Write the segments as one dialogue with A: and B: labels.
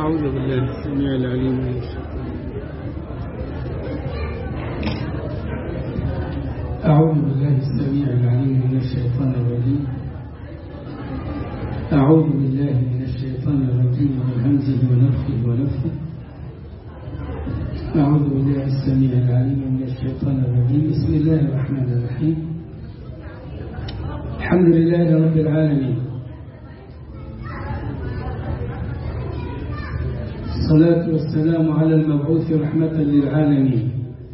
A: أعوذ بالله السميع العليم من الشيطان
B: أعوذ بالله السميع العليم من الشيطان الرجيم أعوذ بالله من الشيطان الرجيم من همزه ونفخه ونفخه أعوذ بالله السميع العليم من الشيطان الرجيم بسم الله الرحمن الرحيم الحمد لله رب العالمين الصلاة والسلام على المبعوث رحمة للعالمين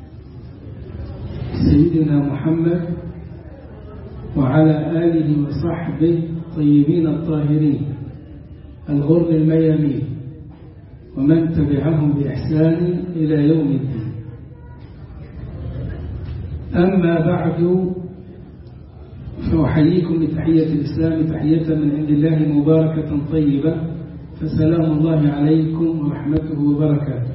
B: سيدنا محمد وعلى آله وصحبه الطيبين الطاهرين الغر الميامين ومن تبعهم بإحسان إلى يوم الدين أما بعد فأحييكم بتحية الإسلام تحية من عند الله مباركة طيبة فسلام الله عليكم ورحمته وبركاته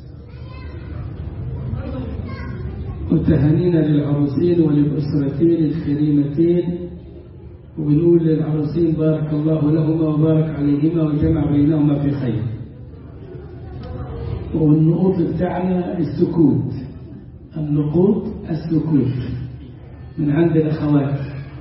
B: وتهانينا للعروسين وللأسرتين الكريمتين وبنقول للعروسين بارك الله لهما وبارك عليهما وجمع بينهما في خير والنقوط بتاعنا السكوت النقوط السكوت من عند الأخوات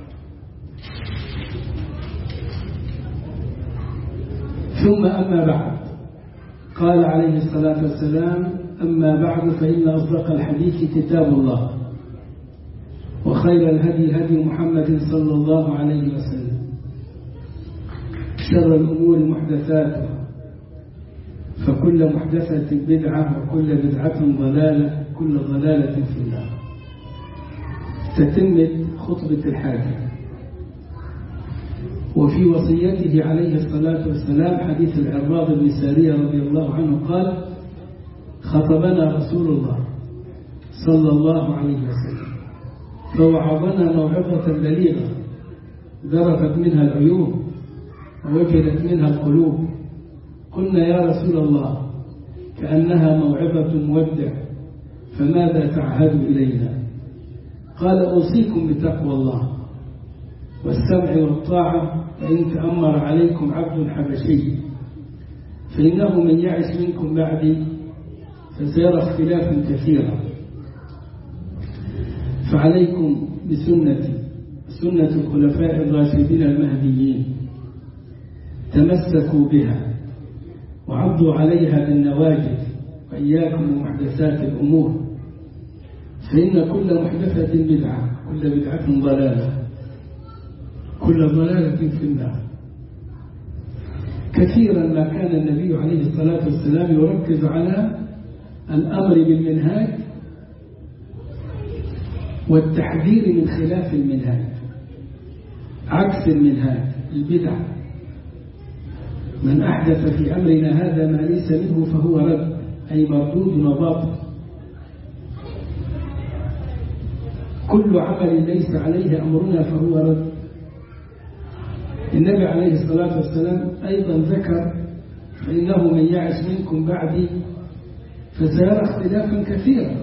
B: ثم أما بعد قال عليه الصلاة والسلام أما بعد فإن أصدق الحديث كتاب الله وخير الهدي هدي محمد صلى الله عليه وسلم شر الأمور محدثاتها فكل محدثة بدعة وكل بدعة ضلالة كل ضلالة في النار تتمت خطبة الحاجة وفي وصيته عليه الصلاة والسلام حديث العرباض بن سارية رضي الله عنه قال خطبنا رسول الله صلى الله عليه وسلم فوعظنا موعظة بليغة ذرفت منها العيون ووجلت منها القلوب قلنا يا رسول الله كأنها موعظة مودع فماذا تعهد إلينا قال أوصيكم بتقوى الله والسمع والطاعة فإن تأمر عليكم عبد حبشي فإنه من يعش منكم بعدي فسيرى اختلافا كثيرا فعليكم بسنتي سنة الخلفاء الراشدين المهديين تمسكوا بها وعضوا عليها بالنواجذ وإياكم ومحدثات الأمور فإن كل محدثة بدعة كل بدعة ضلالة كل ضلالة في النار كثيرا ما كان النبي عليه الصلاة والسلام يركز على الأمر بالمنهاج والتحذير من خلاف المنهاج عكس المنهاج البدع من أحدث في أمرنا هذا ما ليس منه فهو رد أي مردود وباطل كل عمل ليس عليه أمرنا فهو رد النبي عليه الصلاة والسلام أيضا ذكر فإنه من يعش منكم بعدي فسيرى اختلافا كثيرا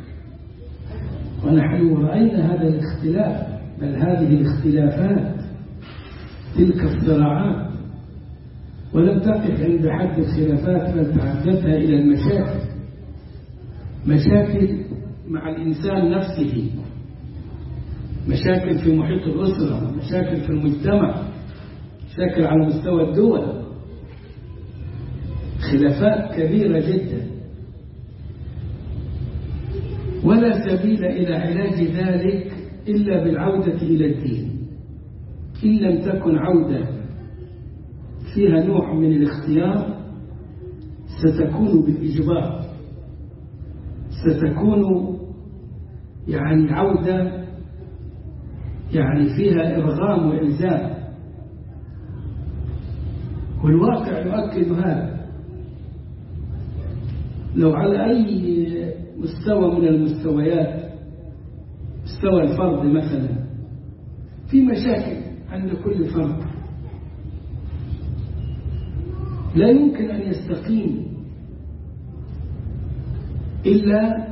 B: ونحن رأينا هذا الاختلاف بل هذه الاختلافات تلك الصراعات ولم تقف عند حد الخلافات بل تعدتها إلى المشاكل مشاكل مع الإنسان نفسه مشاكل في محيط الأسرة مشاكل في المجتمع مشاكل على مستوى الدول خلافات كبيرة جدا ولا سبيل إلى علاج ذلك إلا بالعودة إلى الدين إن لم تكن عودة فيها نوع من الاختيار ستكون بالإجبار ستكون يعني عودة يعني فيها إرغام وإلزام والواقع يؤكد هذا لو على أي مستوى من المستويات مستوى الفرد مثلا في مشاكل عند كل فرد لا يمكن أن يستقيم إلا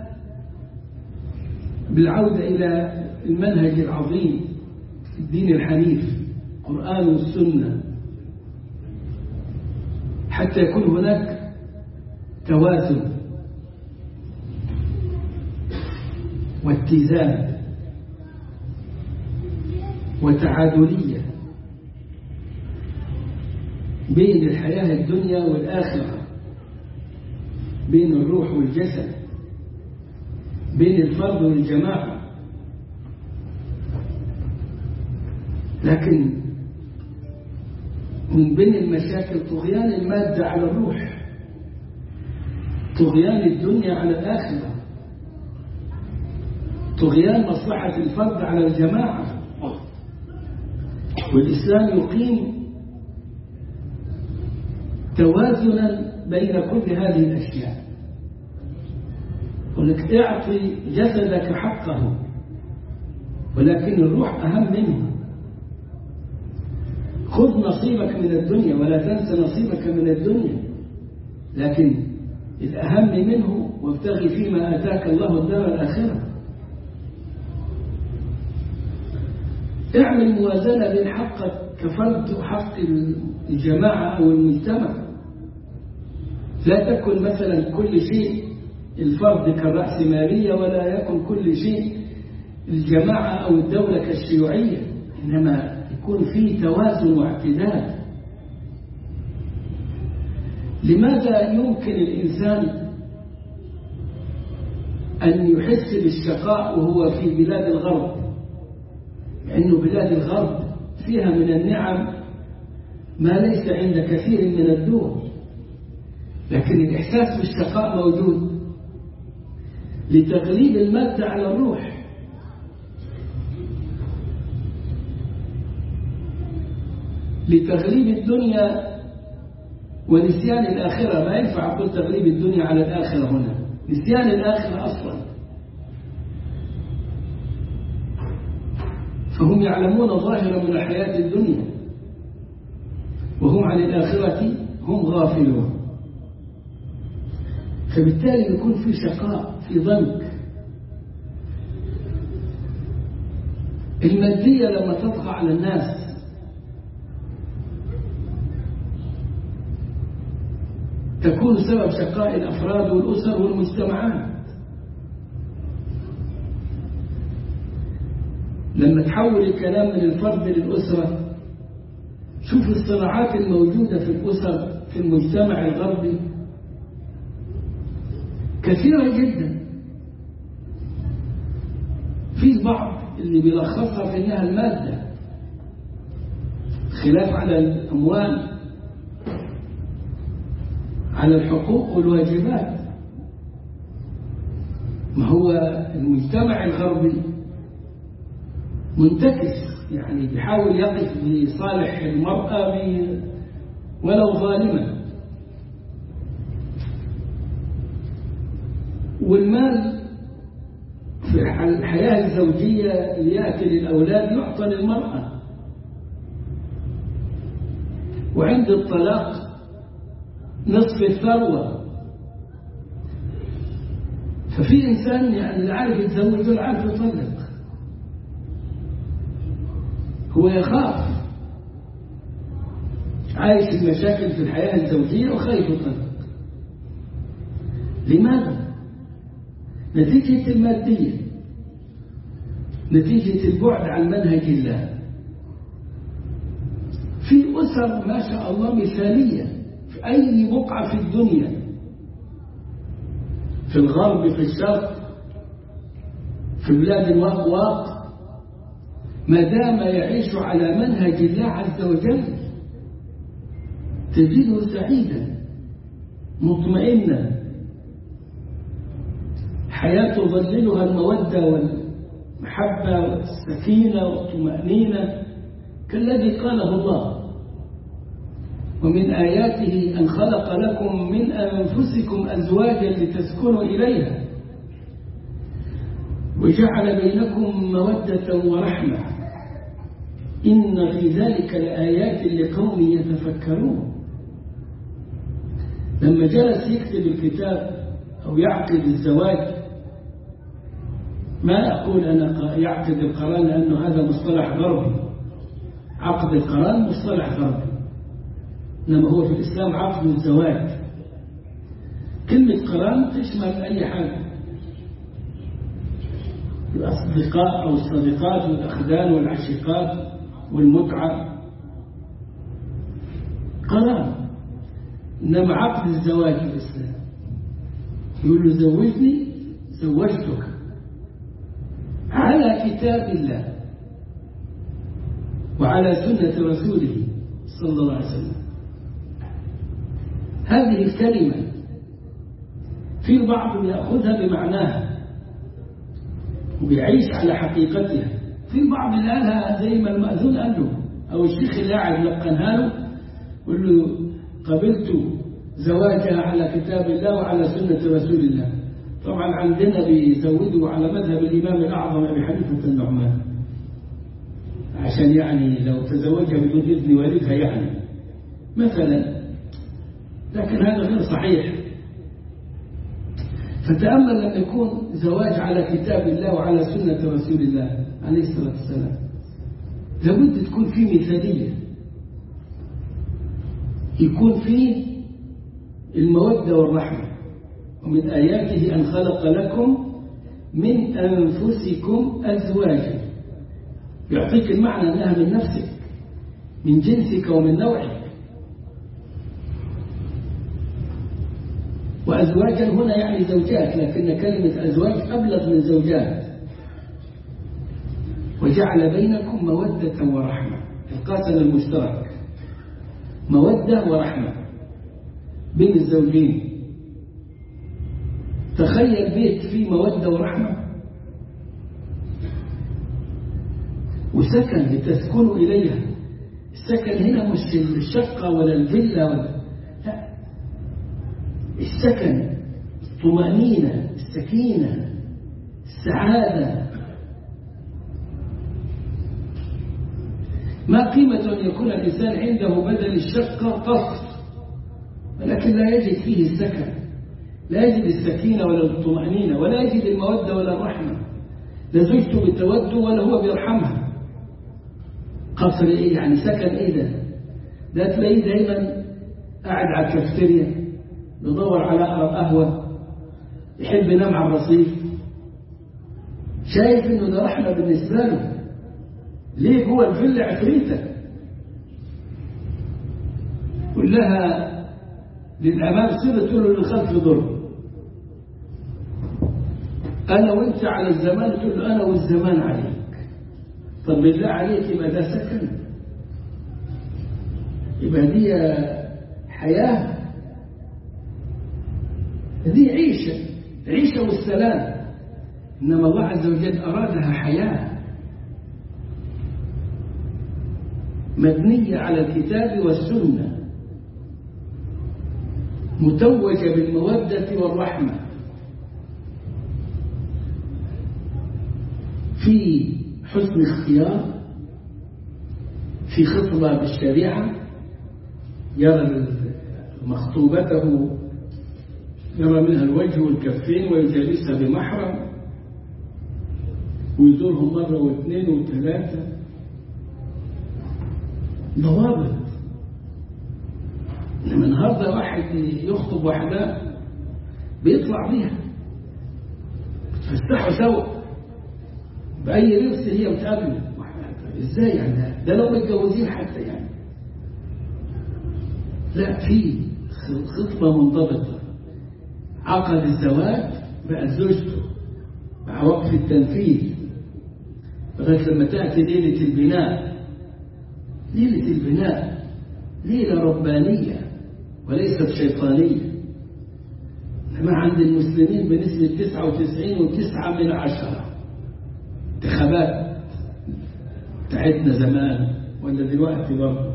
B: بالعودة إلى المنهج العظيم الدين الحنيف القرآن والسنة حتى يكون هناك توازن واتزان وتعادلية بين الحياة الدنيا والآخرة بين الروح والجسد بين الفرد والجماعة لكن من بين المشاكل طغيان المادة على الروح طغيان الدنيا على الآخرة طغيان مصلحة الفرد على الجماعة والإسلام يقيم توازنا بين كل هذه الأشياء ولك اعطي جسدك حقه ولكن الروح أهم منه خذ نصيبك من الدنيا ولا تنس نصيبك من الدنيا لكن الأهم منه وابتغي فيما آتاك الله الدار الآخرة اعمل موازنة بين حقك كفرد وحق الجماعة أو المجتمع لا تكن مثلا كل شيء الفرد كالرأسمالية ولا يكن كل شيء الجماعة أو الدولة كالشيوعية إنما يكون فيه توازن واعتدال لماذا يمكن الإنسان أن يحس بالشقاء وهو في بلاد الغرب لأنه بلاد الغرب فيها من النعم ما ليس عند كثير من الدول لكن الإحساس بالشقاء موجود لتغليب المادة على الروح لتغليب الدنيا ونسيان الآخرة ما ينفع أقول تغليب الدنيا على الآخرة هنا نسيان الآخرة أصلا فهم يعلمون ظاهرا من الحياة الدنيا وهم عن الآخرة هم غافلون فبالتالي يكون في شقاء في ضنك المادية لما تطغى على الناس تكون سبب شقاء الأفراد والأسر والمجتمعات لما تحول الكلام من الفرد للأسرة شوف الصراعات الموجودة في الأسر في المجتمع الغربي كثيرة جدا في البعض اللي بيلخصها في انها المادة خلاف على الأموال على الحقوق والواجبات ما هو المجتمع الغربي منتكس يعني بيحاول يقف لصالح المرأة ولو ظالما والمال في الحياة الزوجية ليأتي للأولاد يعطى للمرأة وعند الطلاق نصف الثروة ففي إنسان يعني لا عارف يتزوج ولا عارف يطلق هو يخاف عايش المشاكل في الحياة الزوجية وخايف يطلق لماذا؟ نتيجة المادية نتيجة البعد عن منهج الله في أسر ما شاء الله مثالية في أي بقعة في الدنيا في الغرب في الشرق في بلاد الواق ما دام يعيش على منهج الله عز وجل تجده سعيدا مطمئنا حياة تظللها المودة والمحبة والسكينة والطمأنينة كالذي قاله الله ومن آياته أن خلق لكم من أنفسكم أزواجا لتسكنوا إليها وجعل بينكم مودة ورحمة إن في ذلك لآيات لقوم يتفكرون لما جلس يكتب الكتاب أو يعقد الزواج ما أقول أنا يعقد القران لأنه هذا مصطلح غربي عقد القران مصطلح غربي إنما هو في الإسلام عقد الزواج كلمة قران تشمل أي حاجة الأصدقاء أو الصديقات والأخدان والعشيقات والمتعة قران إنما عقد الزواج في الإسلام يقول له زوجني زوجتك على كتاب الله وعلى سنة رسوله صلى الله عليه وسلم هذه الكلمة في البعض يأخذها بمعناها وبيعيش على حقيقتها في البعض اللي قالها زي ما المأذون قال له أو الشيخ اللي قاعد لقنها له يقول له قبلت زواجها على كتاب الله وعلى سنة رسول الله طبعا عندنا بيزودوا على مذهب الإمام الأعظم أبي حنيفة النعمان عشان يعني لو تزوجها بدون إذن والدها يعني مثلا لكن هذا غير صحيح فتأمل لما يكون زواج على كتاب الله وعلى سنة رسول الله عليه الصلاة والسلام لابد تكون فيه مثالية يكون فيه المودة والرحمة ومن آياته أن خلق لكم من أنفسكم أزواجا يعطيك المعنى أنها من نفسك من جنسك ومن نوعك وأزواجا هنا يعني زوجات لكن كلمة أزواج أبلغ من زوجات وجعل بينكم مودة ورحمة القاسم المشترك مودة ورحمة بين الزوجين تخيل بيت فيه مودة ورحمة وسكن لتسكنوا إليها السكن هنا مش الشقة ولا الفيلا ولا لا السكن الطمأنينة السكينة السعادة ما قيمة أن يكون الإنسان عنده بدل الشقة قصر ولكن لا يجد فيه السكن لا يجد السكينة ولا الطمأنينة ولا يجد المودة ولا الرحمة لا زوجته بتوده ولا هو بيرحمها قصر ايه يعني سكن ايه ده ده تلاقيه دايما قاعد على الكافتيريا يدور على اقرب قهوه يحب ينام على الرصيف شايف انه ده رحمه بالنسبه له ليه جوه الفيلا عفريته قول لها للامام سر تقول له للخلف ضر انا وانت على الزمان تقول له انا والزمان عليك طب بالله عليك يبقى ده سكن يبقى دي حياة دي عيشة عيشة والسلام إنما الله عز وجل أرادها حياة مبنية على الكتاب والسنة متوجة بالمودة والرحمة في حسن اختيار في خطبة بالشريعة يرى مخطوبته يرى منها الوجه والكفين ويجالسها بمحرم ويزورهم مرة واثنين وثلاثة ضوابط إنما النهارده واحد يخطب واحدة بيطلع بيها بتفسحوا سوا بأي لبس هي بتقابله ازاي يعني ده لو متجوزين حتى يعني لا في خطبة منضبطة عقد الزواج بقى زوجته مع وقف التنفيذ لغاية لما تأتي ليلة البناء ليلة البناء ليلة ربانية وليست شيطانية إنما عند المسلمين بنسبة 99 وتسعة من عشرة انتخابات بتاعتنا زمان ولا دلوقتي برضه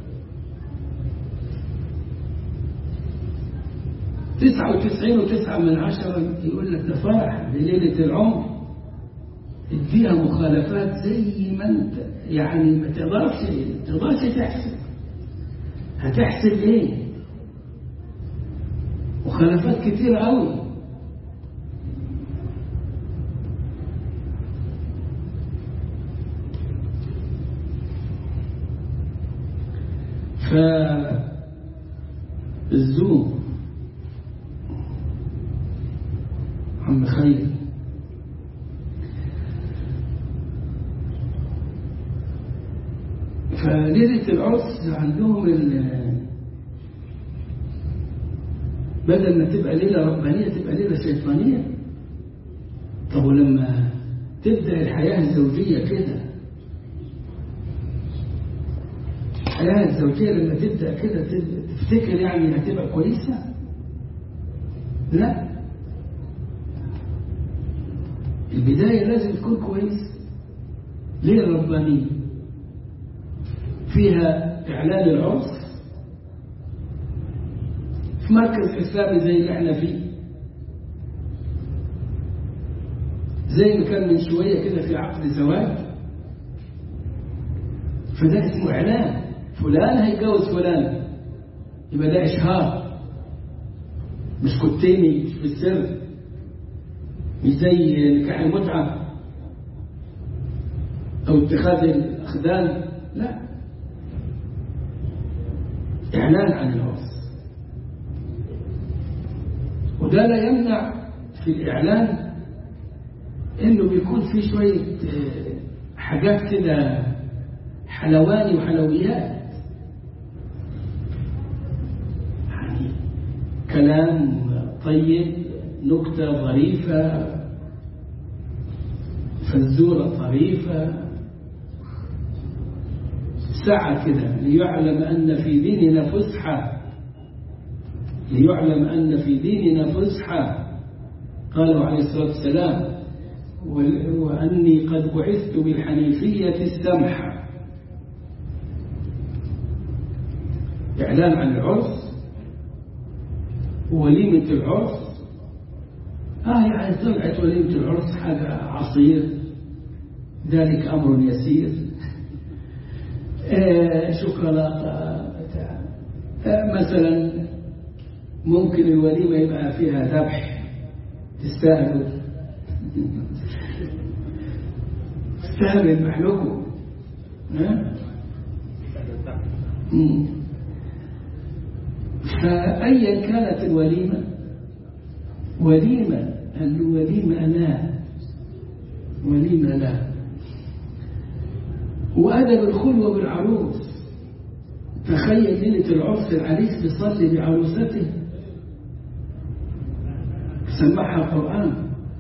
B: تسعة وتسعين وتسعة من عشرة يقول لك ده فرح لليلة العمر فيها مخالفات زي ما انت يعني ما تقدرش ما تقدرش تحسب هتحسب ايه مخالفات كتير قوي فالزوم فليلة العرس عندهم بدل ما تبقى ليلة ربانية تبقى ليلة شيطانية طب ولما تبدأ الحياة الزوجية كده الحياة الزوجية لما تبدأ كده تفتكر يعني هتبقى كويسة لا البداية لازم تكون كويسة ليه الربانية فيها إعلان العرس في مركز حسابي زي اللي احنا فيه زي ما كان من شوية كده في عقد زواج فده اسمه إعلان فلان هيتجوز فلان يبقى ده إشهار مش كتيني مش في السر مش زي نكاح المتعة أو اتخاذ الأخدان لا إعلان عن العرس وده لا يمنع في الإعلان إنه بيكون في شوية حاجات كده حلواني وحلويات يعني كلام طيب نكتة ظريفة فزورة طريفة ساعة كده ليعلم أن في ديننا فسحة ليعلم أن في ديننا فسحة قالوا عليه الصلاة والسلام وأني قد بعثت بالحنيفية السمحة إعلان عن العرس وليمة العرس آه يعني طلعت وليمة العرس حاجة عصير ذلك أمر يسير آه شوكولاتة آه مثلا ممكن الوليمة يبقى فيها ذبح تستاهلوا تستاهلوا يذبح لكم فأيا كانت الوليمة وليمة الوليمة لا وليمة لا وأدب الخلوة بالعروس تخيل ليلة العرس العريس بيصلي بعروسته سمعها القرآن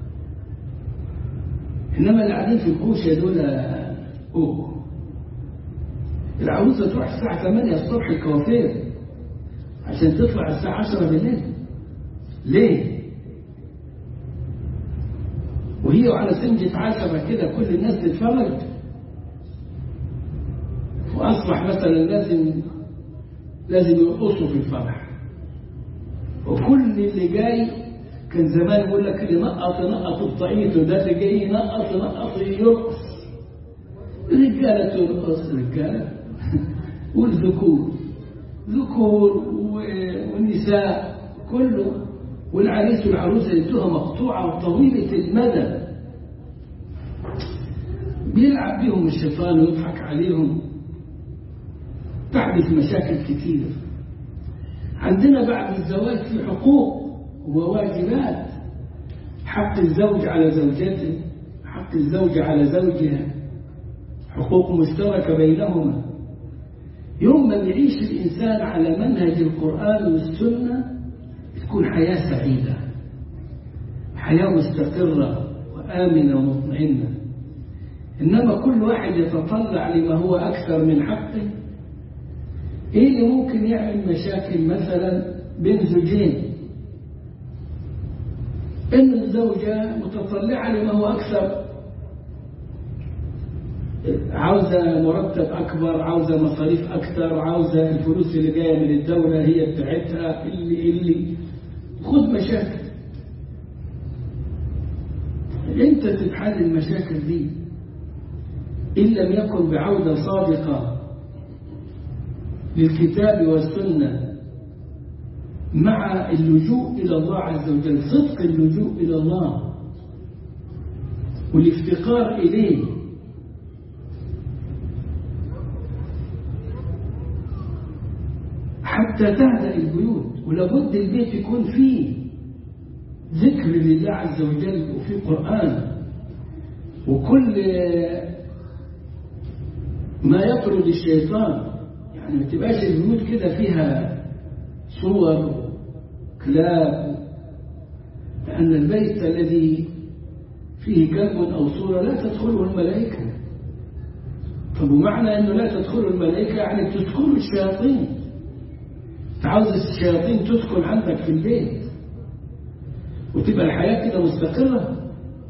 B: إنما اللي قاعدين في الكوشة دول أوه العروسة تروح الساعة 8 الصبح الكوافير عشان تطلع الساعة 10 بالليل ليه؟ وهي على سنجة عشرة كده كل الناس تتفرج وأصبح مثلا لازم لازم يرقصوا في الفرح وكل اللي جاي كان زمان يقول لك اللي نقط نقط الطعيط وده اللي جاي ينقط نقط يرقص رجالة ترقص رجالة والذكور ذكور والنساء كله والعريس والعروسة يدوها مقطوعة وطويلة المدى بيلعب بيهم الشيطان ويضحك عليهم تحدث مشاكل كثير عندنا بعد الزواج في حقوق وواجبات حق الزوج على زوجته حق الزوجة على زوجها حقوق مشتركة بينهما يوم ما يعيش الإنسان على منهج القرآن والسنة تكون حياة سعيدة حياة مستقرة وآمنة ومطمئنة إنما كل واحد يتطلع لما هو أكثر من حقه إيه اللي ممكن يعمل مشاكل مثلا بين زوجين إن الزوجة متطلعة لما هو أكثر عاوزة مرتب أكبر عاوزة مصاريف أكثر عاوزة الفلوس اللي جاية من الدولة هي بتاعتها اللي اللي خد مشاكل انت تتحل المشاكل دي إن لم يكن بعودة صادقة للكتاب والسنة مع اللجوء إلى الله عز وجل صدق اللجوء إلى الله والافتقار إليه حتى تهدأ البيوت ولابد البيت يكون فيه ذكر لله عز وجل وفي قرآن وكل ما يطرد الشيطان يعني ما تبقاش البيوت كده فيها صور كلاب لأن البيت الذي فيه كلب أو صورة لا تدخله الملائكة طب ومعنى أنه لا تدخله الملائكة يعني تدخل الشياطين تعوز الشياطين تدخل عندك في البيت وتبقى الحياة كده مستقرة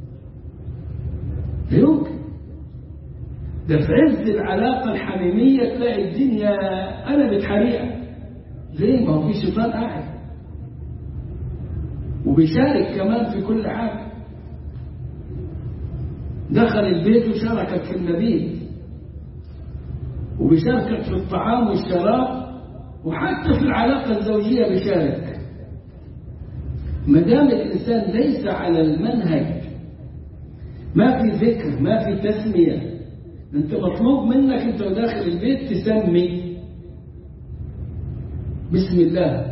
B: لا يمكن ده في عز العلاقة الحميمية تلاقي الدنيا قلبت حريقة ليه؟ ما هو في شيطان قاعد وبيشارك كمان في كل حاجة دخل البيت وشاركك في المبيت وبيشاركك في الطعام والشراب وحتى في العلاقة الزوجية بيشارك ما دام الإنسان ليس على المنهج ما في ذكر ما في تسمية أنت مطلوب منك أنت داخل البيت تسمي بسم الله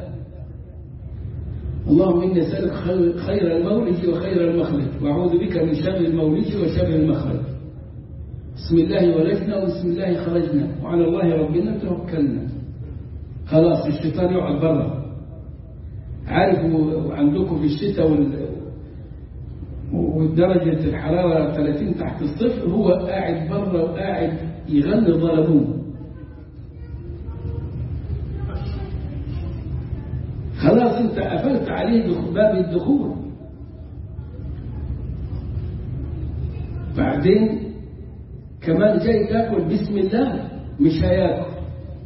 B: اللهم إني أسألك خير المولد وخير المخرج وأعوذ بك من شر المولد وشر المخرج بسم الله ولجنا وبسم الله خرجنا وعلى الله ربنا توكلنا خلاص الشيطان يقعد برا عارف عندكم في الشتاء وال... ودرجة الحرارة 30 تحت الصفر هو قاعد برا وقاعد يغني ظلمون خلاص انت قفلت عليه باب الدخول بعدين كمان جاي تاكل بسم الله مش هياكل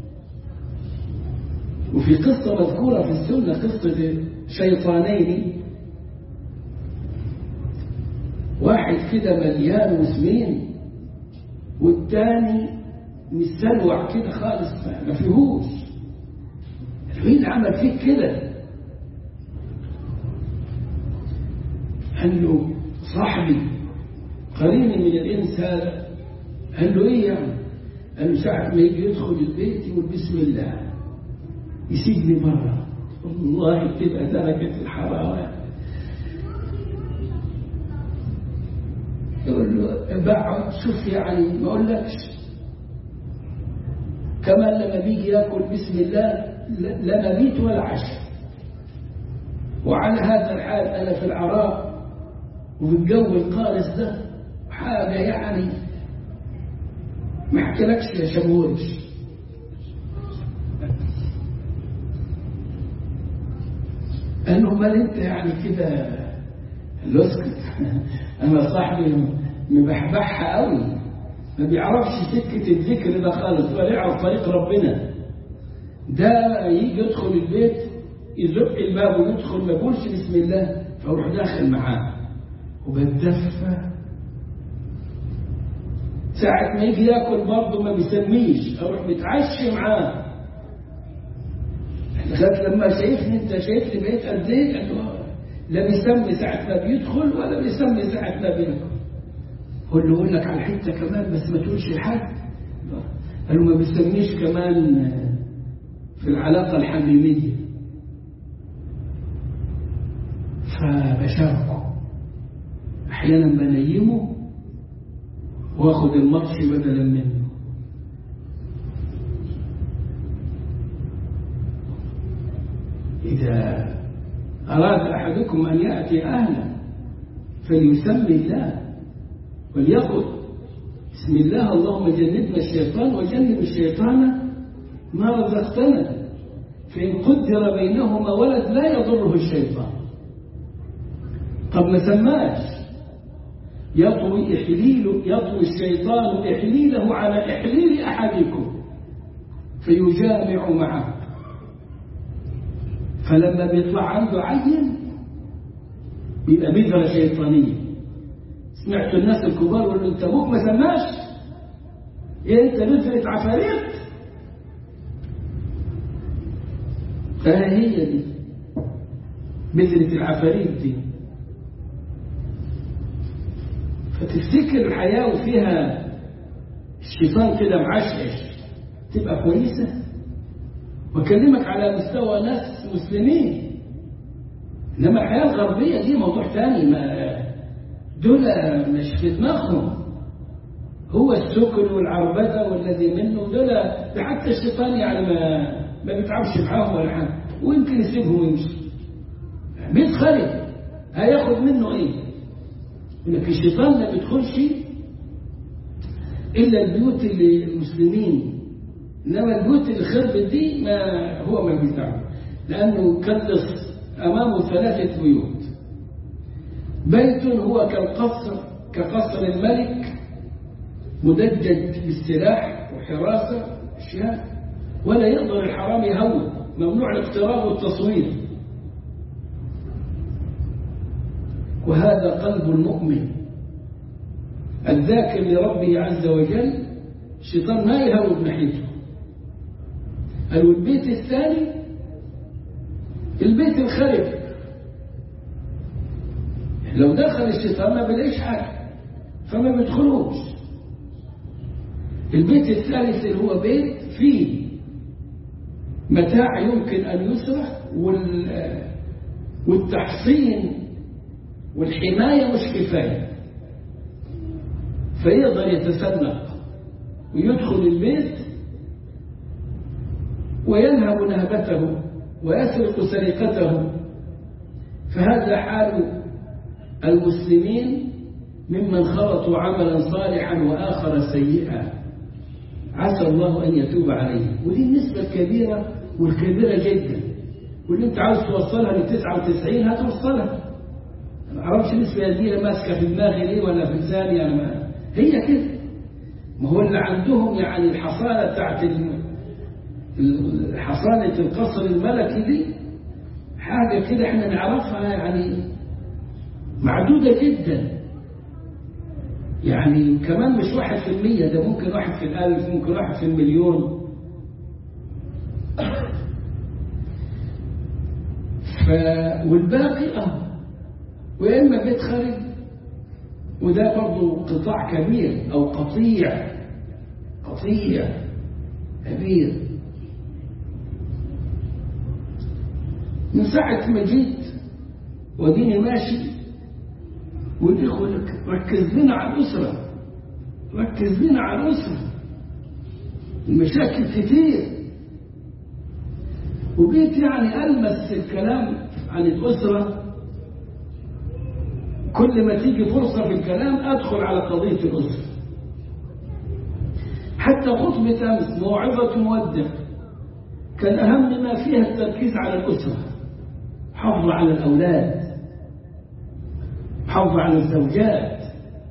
B: وفي قصة مذكورة في السنة قصة شيطانين واحد كده مليان وسمين والتاني مستلوع كده خالص ما فيهوش مين عمل فيك كده قال له صاحبي قريني من الانس هذا قال له ايه يعني قال له ساعة ما يجي يدخل البيت يقول بسم الله يسيبني مرة والله تبقى درجة الحرارة يقول له بقعد شوف يعني ما اقولكش كمان لما بيجي ياكل بسم الله لا مبيت ولا عشاء وعلى هذا الحال انا في العراق وفي الجو القارس ده حاجه يعني ما احكيلكش يا شمورش قال له امال انت يعني كده اسكت انا صاحبي مبحبحها قوي ما بيعرفش سكه الذكر ده خالص ولا يعرف طريق ربنا ده يجي يدخل البيت يزق الباب ويدخل ما يقولش بسم الله فاروح داخل معاه وبتدفى ساعة ما يجي ياكل برضه ما بيسميش اروح متعشي معاه لغايه لما شايفني انت شايفني بقيت قد ايه لا بيسمي ساعة ما بيدخل ولا بيسمي ساعة ما بيدخل هو اللي يقول لك على حته كمان بس ما تقولش لحد قالوا ما بيسميش كمان في العلاقة الحميمية فبشاركه أحيانا بنيمه واخد المطش بدلا منه إذا أراد أحدكم أن يأتي أهلا فليسمي الله وليقل بسم الله اللهم جنبنا الشيطان وجنب الشيطان ما رزقتنا فإن قدر بينهما ولد لا يضره الشيطان طب ما سماش يطوي إحليل يطوي الشيطان إحليله على إحليل أحدكم فيجامع معه فلما بيطلع عنده عين بيبقى بذرة شيطانية سمعت الناس الكبار يقولوا انت ابوك ما سماش ايه انت بذرة عفاريت فهي دي بذرة العفاريت دي فتفتكر الحياة وفيها الشيطان كده معشعش تبقى كويسة وأكلمك على مستوى ناس مسلمين إنما الحياة الغربية دي موضوع ثاني ما دول مش في دماغهم هو السكر والعربدة والذي منه دول ده حتى الشيطان يعني ما ما بيتعبش معاهم ولا حاجة ويمكن يسيبهم ويمشي بيت خالد هياخد منه ايه؟ يقول لك الشيطان ما بيدخلش الا البيوت اللي المسلمين انما البيوت اللي خربت دي ما هو ما بيتعب لانه كلص امامه ثلاثه بيوت بيت هو كالقصر كقصر الملك مدجج بالسلاح وحراسة أشياء ولا يقدر الحرام يهون ممنوع الاقتراب والتصوير وهذا قلب المؤمن الذاكر لربه عز وجل الشيطان ما يهون ناحيته قالوا البيت الثاني البيت الخرب لو دخل الشيطان ما بلاقيش حاجة فما بيدخلوش البيت الثالث اللي هو بيت فيه متاع يمكن أن يسرح والتحصين والحماية مش كفاية فيقدر يتسلق ويدخل البيت وينهب نهبته ويسرق سرقته فهذا حال المسلمين ممن خلطوا عملا صالحا وآخر سيئا عسى الله أن يتوب عليهم ودي النسبة الكبيرة والكبيرة جدا واللي انت عاوز توصلها ل 99 هتوصلها ما اعرفش النسبة دي ماسكة في دماغي ليه ولا في لساني أنا ما هي كده ما هو اللي عندهم يعني الحصانة بتاعت حصانة القصر الملكي دي حاجة كده احنا نعرفها يعني معدودة جدا يعني كمان مش واحد في المية ده ممكن واحد في الألف ممكن واحد في المليون ف... والباقي اه ويا إما بيت خارج وده برضه قطاع كبير أو قطيع قطيع كبير من ساعة ما جيت وديني ماشي والإخوة ركز لنا على الأسرة ركز لنا على الأسرة المشاكل كتير وبيت يعني ألمس الكلام عن الأسرة كل ما تيجي فرصة في الكلام أدخل على قضية الأسرة حتى خطبة أمس موعظة مودع كان أهم ما فيها التركيز على الأسرة حفظ على الأولاد حفظ على الزوجات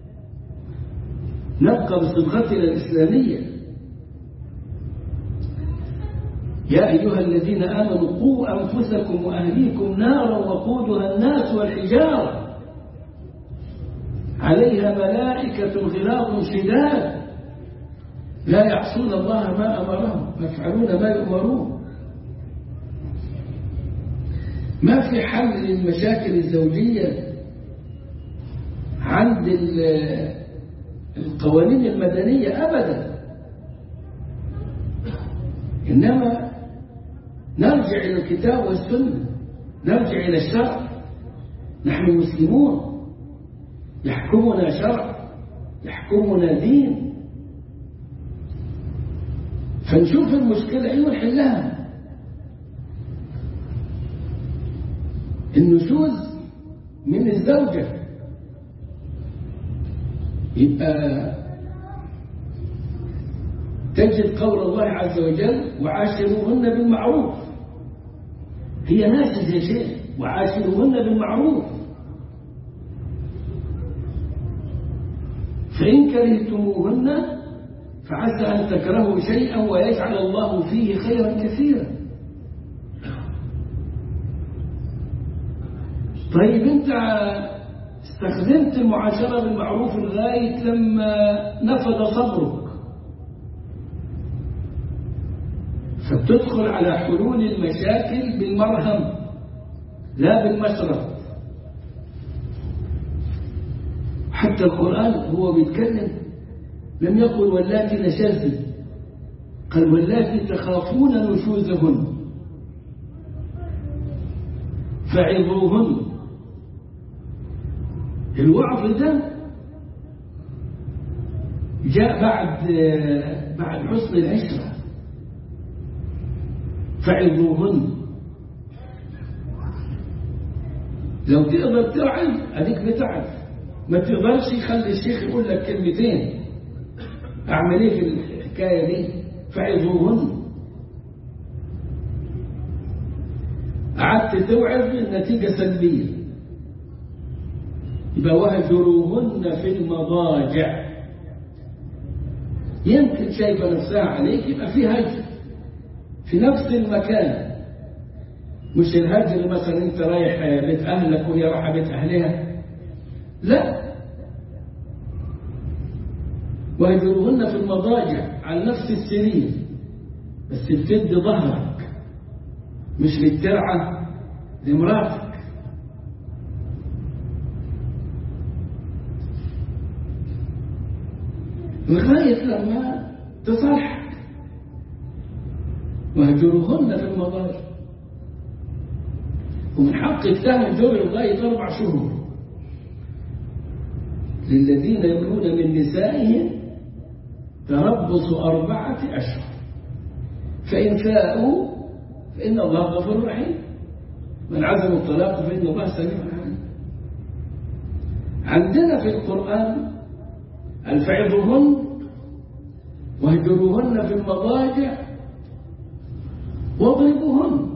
B: نبقى بصبغتنا الإسلامية يا أيها الذين آمنوا قوا أنفسكم وأهليكم نارا وقودها الناس والحجارة عليها ملائكة غلاظ شداد لا يعصون الله ما أمرهم يفعلون ما يؤمرون ما في حل للمشاكل الزوجية عند القوانين المدنية أبدا إنما نرجع إلى الكتاب والسنة نرجع إلى الشرع نحن مسلمون يحكمنا شرع يحكمنا دين فنشوف المشكلة ايه ونحلها النشوز من الزوجة يبقى تجد قول الله عز وجل وعاشروهن بالمعروف هي ناسز يا شيخ وعاشروهن بالمعروف فإن كرهتموهن فعسى أن تكرهوا شيئا ويجعل الله فيه خيرا كثيرا طيب انت استخدمت المعاشرة بالمعروف لغاية لما نفذ صبرك فبتدخل على حلول المشاكل بالمرهم لا بالمشرب حتى القرآن هو بيتكلم لم يقل واللاتي نشزن قال واللاتي تخافون نشوزهن فعظوهن الوعظ ده جاء بعد بعد حسن العشرة فعظوهن لو تقدر تعظ اديك بتعظ ما تقدرش يخلي الشيخ يقول لك كلمتين اعمل ايه في الحكايه دي فعظوهن قعدت توعظ النتيجه سلبيه يبقى وهجروهن في المضاجع يمكن شايفه نفسها عليك يبقى في هجر في نفس المكان مش الهجر مثلا انت رايح بيت اهلك وهي رايحه بيت اهلها لا وهجرهن في المضاجع على نفس السرير بس بتدي ظهرك مش للترعه لمراتك لغايه لما تصلحك وهجرهن في المضاجع ومن حقك تهجر لغاية أربع شهور للذين يكون من نسائهم تربص أربعة أشهر فإن فاءوا فإن الله غفور رحيم من عزم الطلاق فإن الله سميع عليم عندنا في القرآن الفعظهن واهجروهن في المضاجع واضربوهن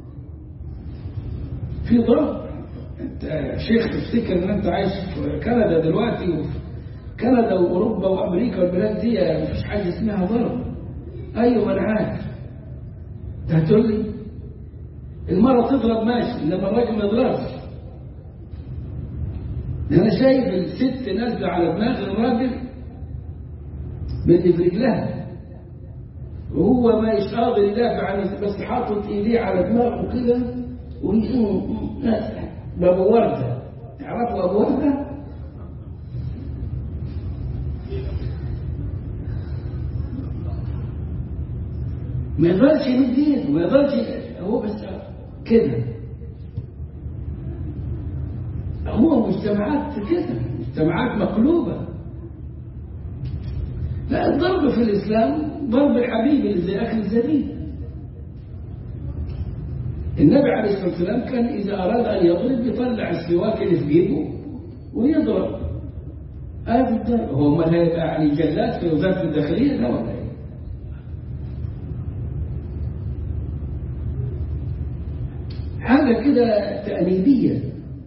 B: في ضرب انت شيخ تفتكر ان انت عايش في كندا دلوقتي وفي كندا واوروبا وامريكا والبلاد دي مفيش حاجه اسمها ضرب ايوه انا عارف انت هتقول لي المرة تضرب ماشي انما الراجل ما يضربش انا شايف الست نازله على دماغ الراجل باللي في رجلها وهو ما مش قادر يدافع عن بس حاطط ايديه على دماغه كده بابو وردة تعرفوا أبو وردة ما يقدرش يمد ايده ما يقدرش هو بس كده هو مجتمعات كده مجتمعات مقلوبة لا الضرب في الإسلام ضرب الحبيب اللي زي أكل الزبيب النبي عليه الصلاة والسلام كان إذا أراد أن يضرب يطلع السواك اللي في جيبه ويضرب هذا الضرب هو ما هيبقى يعني جلاد في وزارة الداخلية لا ولا إيه حاجة كده تأنيبية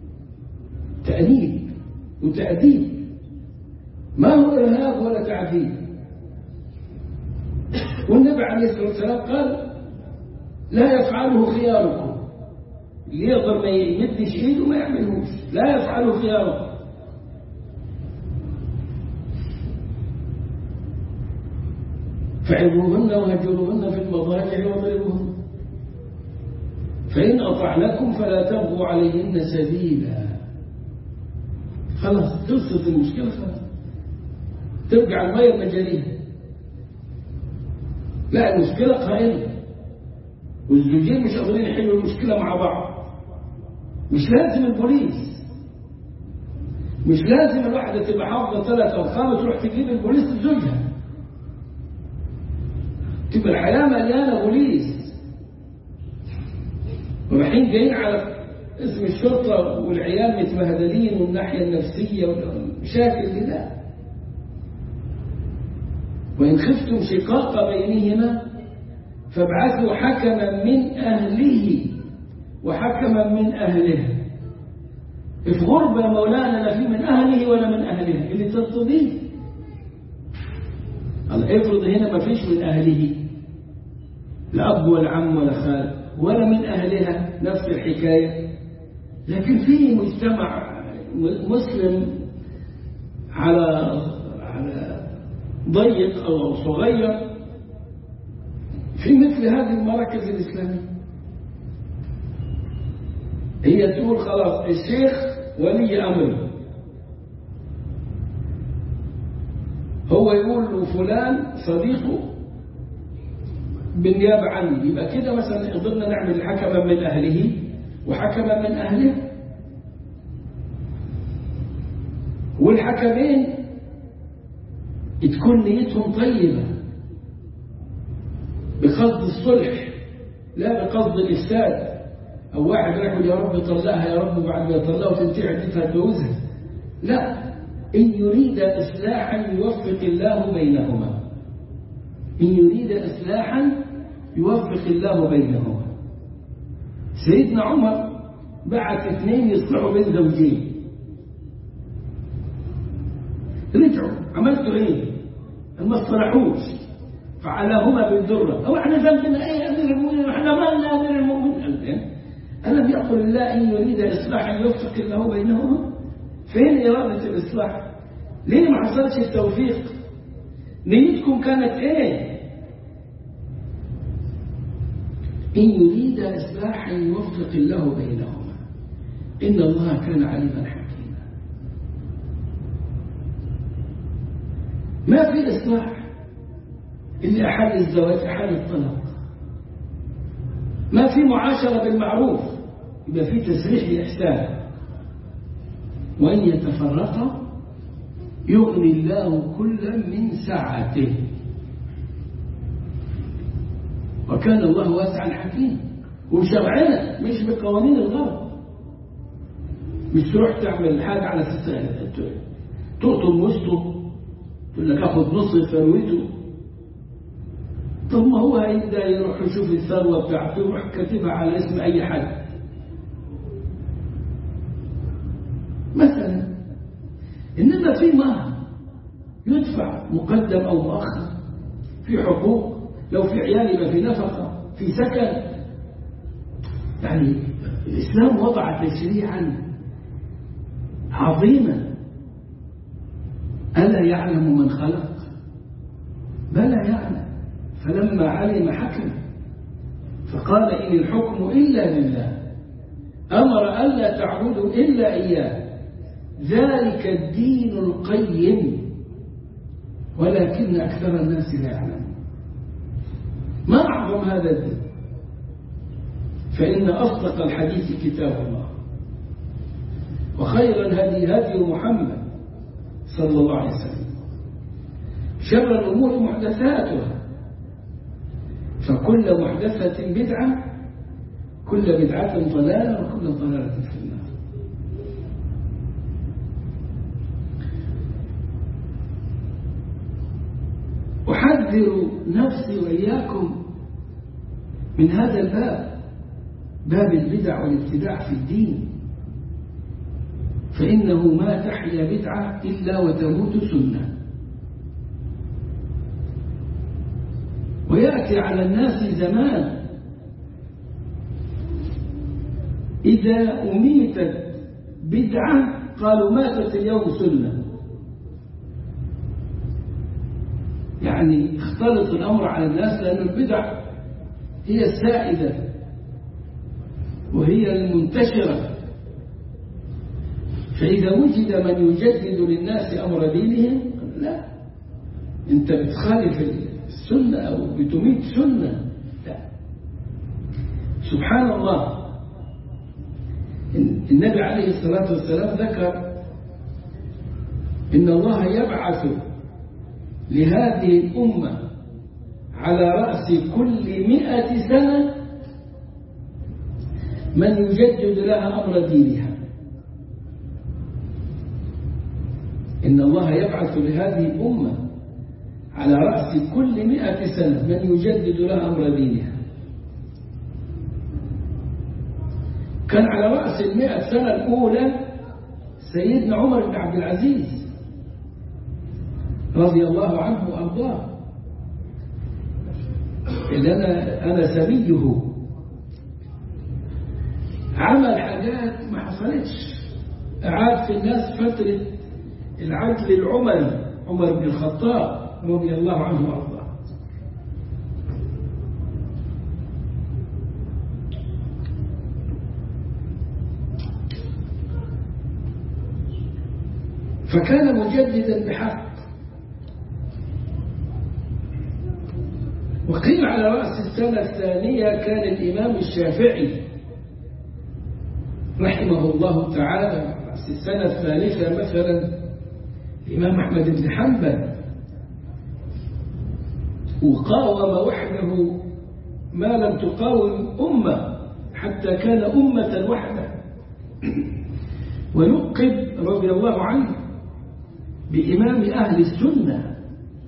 B: تأنيب وتأديب ما هو إرهاب ولا تعذيب والنبي عليه الصلاة والسلام قال لا يفعله خياركم اللي يقدر ما يمدش ايده ما يعملوش لا يفعله خياركم فعظوهن وهجروهن في المضاجع واضربوهن فإن أطعنكم فلا تبغوا عليهن سبيلا خلاص خلصت المشكلة خلاص ترجع المية مجاريها لا المشكلة قائمة والزوجين مش قادرين يحلوا المشكلة مع بعض مش لازم البوليس مش لازم الواحدة تبقى حافظة ثلاث أرقام تروح تجيب البوليس لزوجها تبقى الحياة مليانة بوليس ورايحين جايين على اسم الشرطة والعيال متبهدلين والناحية النفسية والمشاكل دي لا وإن خفتم شقاق بينهما فابعثوا حكما من أهله وحكما من أهلها في غربة يا مولانا لا في من أهله ولا من أهلها اللي ترتضيه الله افرض هنا ما فيش من أهله لا أب ولا عم ولا خال ولا من أهلها نفس الحكاية لكن في مجتمع مسلم على على ضيق أو صغير في مثل هذه المراكز الإسلامية هي تقول خلاص الشيخ ولي أمر هو يقول له فلان صديقه بالنيابة عني يبقى كده مثلا قدرنا نعمل حكما من أهله وحكما من أهله والحكمين تكون نيتهم طيبة بقصد الصلح لا بقصد الإفساد أو واحد يقول يا رب طلقها يا رب بعد ما يطلقها وتنتهي عدتها تجوزها لا إن يريد إصلاحا يوفق الله بينهما إن يريد إصلاحا يوفق الله بينهما سيدنا عمر بعت اثنين يصلحوا بين زوجين رجعوا عملتوا ايه ما اصطلحوش فعلاهما بالذره او احنا ذنبنا ايه يا امير المؤمنين احنا مالنا يا امير المؤمنين الم يقل الله ان يريد اصلاحا يوفق الله بينهما فين اراده الاصلاح ليه ما حصلش التوفيق نيتكم كانت ايه إن يريد إصلاحا يوفق الله بينهما إن الله كان عليما حكيما ما في إصلاح إلا أحد الزواج أحد الطلاق ما في معاشرة بالمعروف يبقى في تسريح بإحسان وإن يتفرقا يغني الله كلا من سعته وكان الله واسعا حكيما وبشرعنا مش بقوانين الغرب مش تروح تعمل حاجة على أساس تقطم وسطه تقول لك اخد نص ثروته طب ما هو هيبدا يروح يشوف الثروه بتاعته ويروح كاتبها على اسم اي حد مثلا انما في مهر يدفع مقدم او مؤخر في حقوق لو في عيال يبقى في نفقه في سكن يعني الاسلام وضع تشريعا عظيما الا يعلم من خلق بلى يعلم فلما علم حكم فقال إن الحكم إلا لله أمر ألا تعبدوا إلا إياه ذلك الدين القيم ولكن أكثر الناس لا يعلمون ما أعظم هذا الدين فإن أصدق الحديث كتاب الله وخير الهدي هدي محمد صلى الله عليه وسلم شر الأمور محدثاتها فكل محدثة بدعة كل بدعة ضلالة وكل ضلالة في النار أحذر نفسي وإياكم من هذا الباب باب البدع والابتداع في الدين فإنه ما تحيا بدعة إلا وتموت سنة ويأتي على الناس زمان إذا أميتت بدعة قالوا ماتت اليوم سنة يعني اختلط الأمر على الناس لأن البدع هي السائدة وهي المنتشرة فإذا وجد من يجدد للناس أمر دينهم لا أنت بتخالف السنة أو بتميت سنة لا سبحان الله النبي عليه الصلاة والسلام ذكر إن الله يبعث لهذه الأمة على رأس كل مئة سنة من يجدد لها أمر دينها إن الله يبعث لهذه الأمة على رأس كل مئة سنة من يجدد لها أمر دينها كان على رأس المئة سنة الأولى سيدنا عمر بن عبد العزيز رضي الله عنه وأرضاه اللي أنا, أنا سبيه عمل حاجات ما حصلتش أعاد في الناس فترة العدل العمري عمر بن الخطاب رضي الله عنه وارضاه فكان مجددا بحق وقيل على رأس السنة الثانية كان الإمام الشافعي رحمه الله تعالى رأس السنة الثالثة مثلا الإمام أحمد بن حنبل وقاوم وحده ما لم تقاوم أمة حتى كان أمة وحده ولقب رضي الله عنه بإمام أهل السنة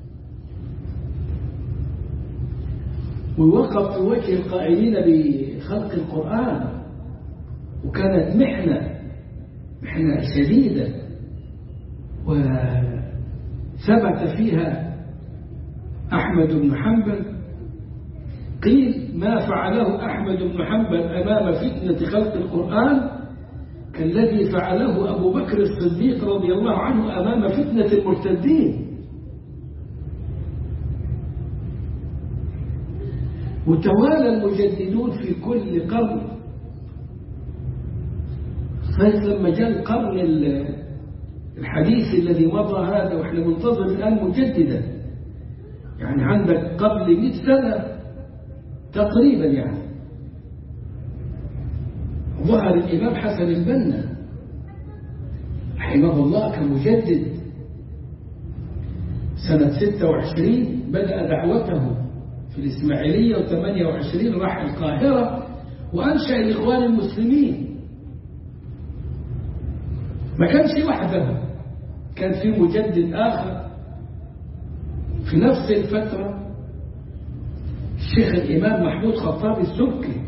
B: ووقف في وجه القائلين بخلق القرآن وكانت محنة محنة شديدة وثبت فيها أحمد بن حنبل قيل ما فعله أحمد بن حنبل أمام فتنة خلق القرآن كالذي فعله أبو بكر الصديق رضي الله عنه أمام فتنة المرتدين وتوالى المجددون في كل قرن لما جاء القرن الحديث الذي مضى هذا واحنا منتظر الآن مجددا يعني عندك قبل 100 سنة تقريبا يعني ظهر الإمام حسن البنا رحمه الله كمجدد سنة 26 بدأ دعوته في الإسماعيلية و28 راح القاهرة وأنشأ الإخوان المسلمين ما كانش وحده كان في مجدد آخر في نفس الفترة الشيخ الإمام محمود خطاب السبكي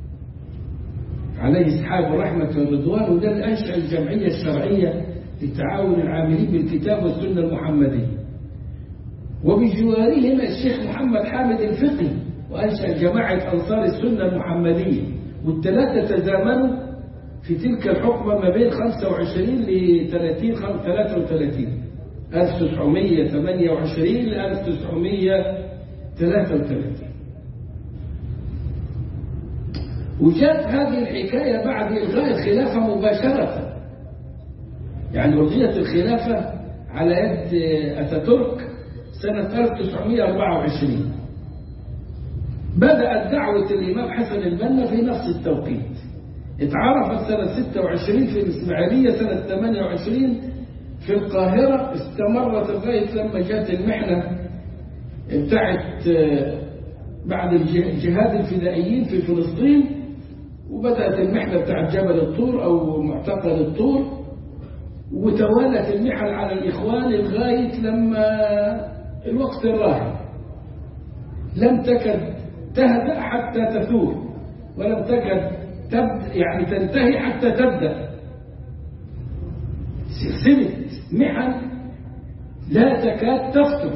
B: عليه السحاب ورحمة والرضوان وده اللي أنشأ الجمعية الشرعية للتعاون العاملين بالكتاب والسنة المحمدية وبجوارهما الشيخ محمد حامد الفقي وأنشأ جماعة أنصار السنة المحمدية والثلاثة تزامنوا في تلك الحقبة ما بين 25 ل 30 33 1928 ل 1933 وجاءت هذه الحكاية بعد إلغاء الخلافة مباشرة يعني ألغيت الخلافة على يد أتاتورك سنة 1924 بدأت دعوة الإمام حسن البنا في نفس التوقيت اتعرفت سنة 26 في الإسماعيلية سنة 28 في القاهرة استمرت لغاية لما جاءت المحنة بتاعت بعد جهاد الفدائيين في فلسطين وبدأت المحنة بتاعت جبل الطور أو معتقل الطور وتوالت المحن على الإخوان لغاية لما الوقت الراهن لم تكد تهدأ حتى تثور ولم تكد تبدأ يعني تنتهي حتى تبدأ سلسلة محن لا تكاد تفتر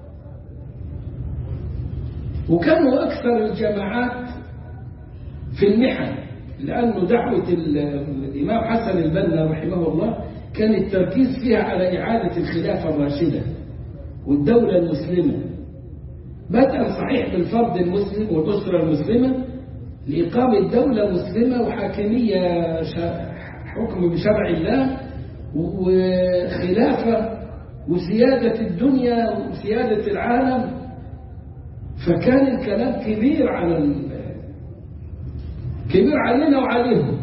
B: وكانوا أكثر الجماعات في المحن لأنه دعوة الإمام حسن البنا رحمه الله كان التركيز فيها على إعادة الخلافة الراشدة والدولة المسلمة بدءا صحيح بالفرد المسلم والأسرة المسلمة لإقامة دولة مسلمة وحاكمية حكم بشرع الله وخلافة وسيادة الدنيا وسيادة العالم فكان الكلام كبير على كبير علينا وعليهم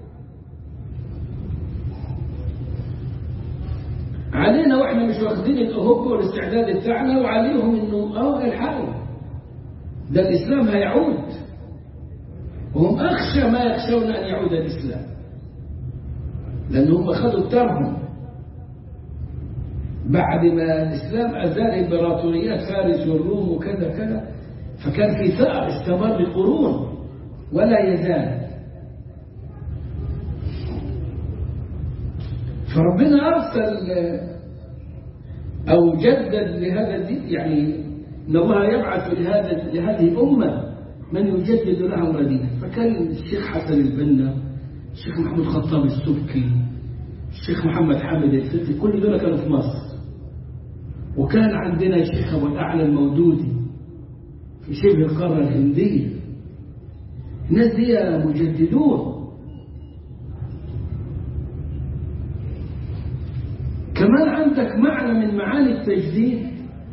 B: علينا واحنا مش واخدين الأهب والاستعداد بتاعنا وعليهم انه اه الحقوا ده الإسلام هيعود وهم أخشى ما يخشون أن يعود الإسلام لأنهم أخذوا الترهم بعد ما الإسلام أزال إمبراطوريات فارس والروم وكذا كذا فكان في ثأر استمر قرون ولا يزال فربنا أرسل أو جدد لهذا الدين يعني إن الله يبعث لهذا لهذه الأمة من يجدد لهم دينه فكان الشيخ حسن البنا الشيخ محمود خطاب السبكي الشيخ محمد حامد الفتي كل دول كانوا في مصر وكان عندنا الشيخ أبو الأعلى المودودي في شبه القارة الهندية الناس دي مجددون كمان عندك معنى من معاني التجديد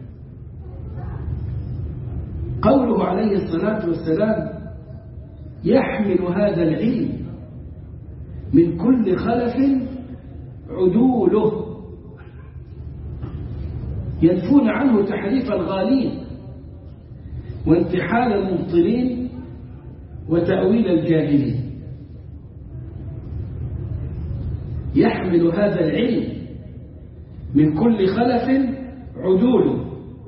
B: قوله عليه الصلاة والسلام يحمل هذا العلم من كل خلف عدوله ينفون عنه تحريف الغالين وانتحال المبطلين وتأويل الجاهلين يحمل هذا العلم من كل خلف عدول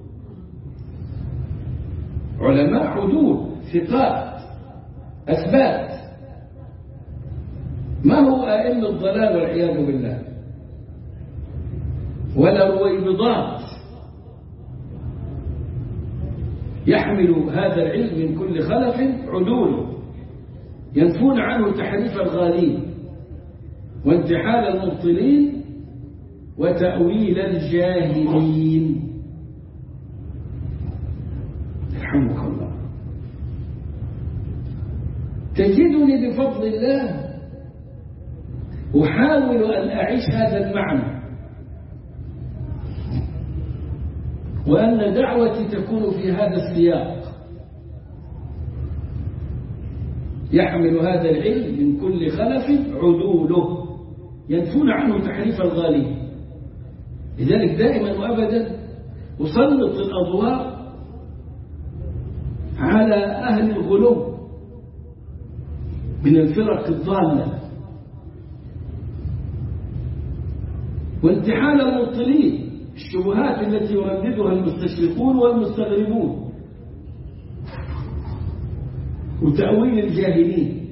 B: علماء عدول ثقات أثبات ما هو أئمة الضلال والعياذ بالله ولا رويبضات يحمل هذا العلم من كل خلف عدول ينفون عنه تحريف الغالين وانتحال المبطلين وتأويل الجاهلين يرحمك الله تجدني بفضل الله أحاول أن أعيش هذا المعنى وأن دعوتي تكون في هذا السياق يحمل هذا العلم من كل خلف عدوله ينفون عنه تحريف الغالين لذلك دائما وأبدا أسلط الأضواء على أهل الغلو من الفرق الضالة وانتحال المبطلين الشبهات التي يرددها المستشرقون والمستغربون وتأويل الجاهلين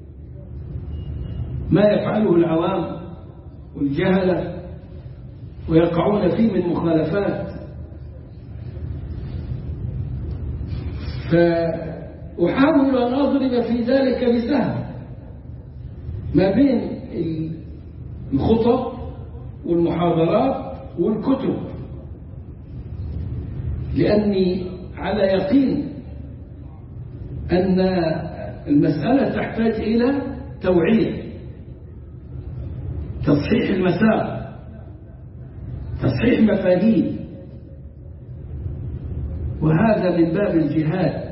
B: ما يفعله العوام والجهلة ويقعون فيه من مخالفات فأحاول أن أضرب في ذلك بسهم ما بين الخطب والمحاضرات والكتب لأني على يقين أن المسألة تحتاج إلى توعية تصحيح المسار تصحيح مفاهيم وهذا من باب الجهاد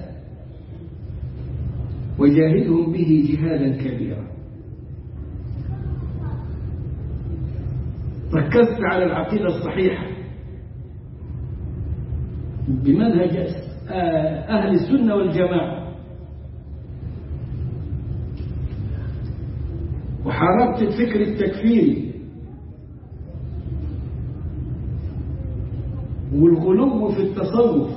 B: وجاهدهم به جهادا كبيرا ركزت على العقيدة الصحيحة بمنهج أهل السنة والجماعة وحاربت الفكر التكفيري والغلو في التصوف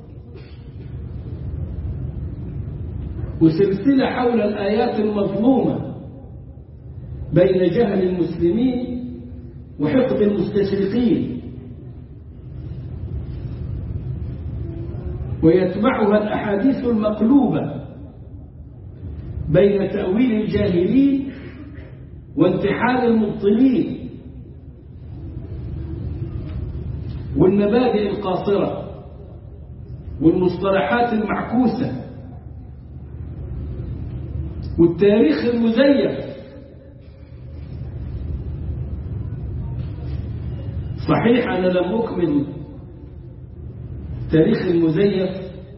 B: وسلسلة حول الآيات المظلومة بين جهل المسلمين وحقد المستشرقين ويتبعها الأحاديث المقلوبة بين تأويل الجاهلين وانتحال المبطلين والمبادئ القاصرة والمصطلحات المعكوسة والتاريخ المزيف صحيح أنا لم أكمل تاريخ المزيف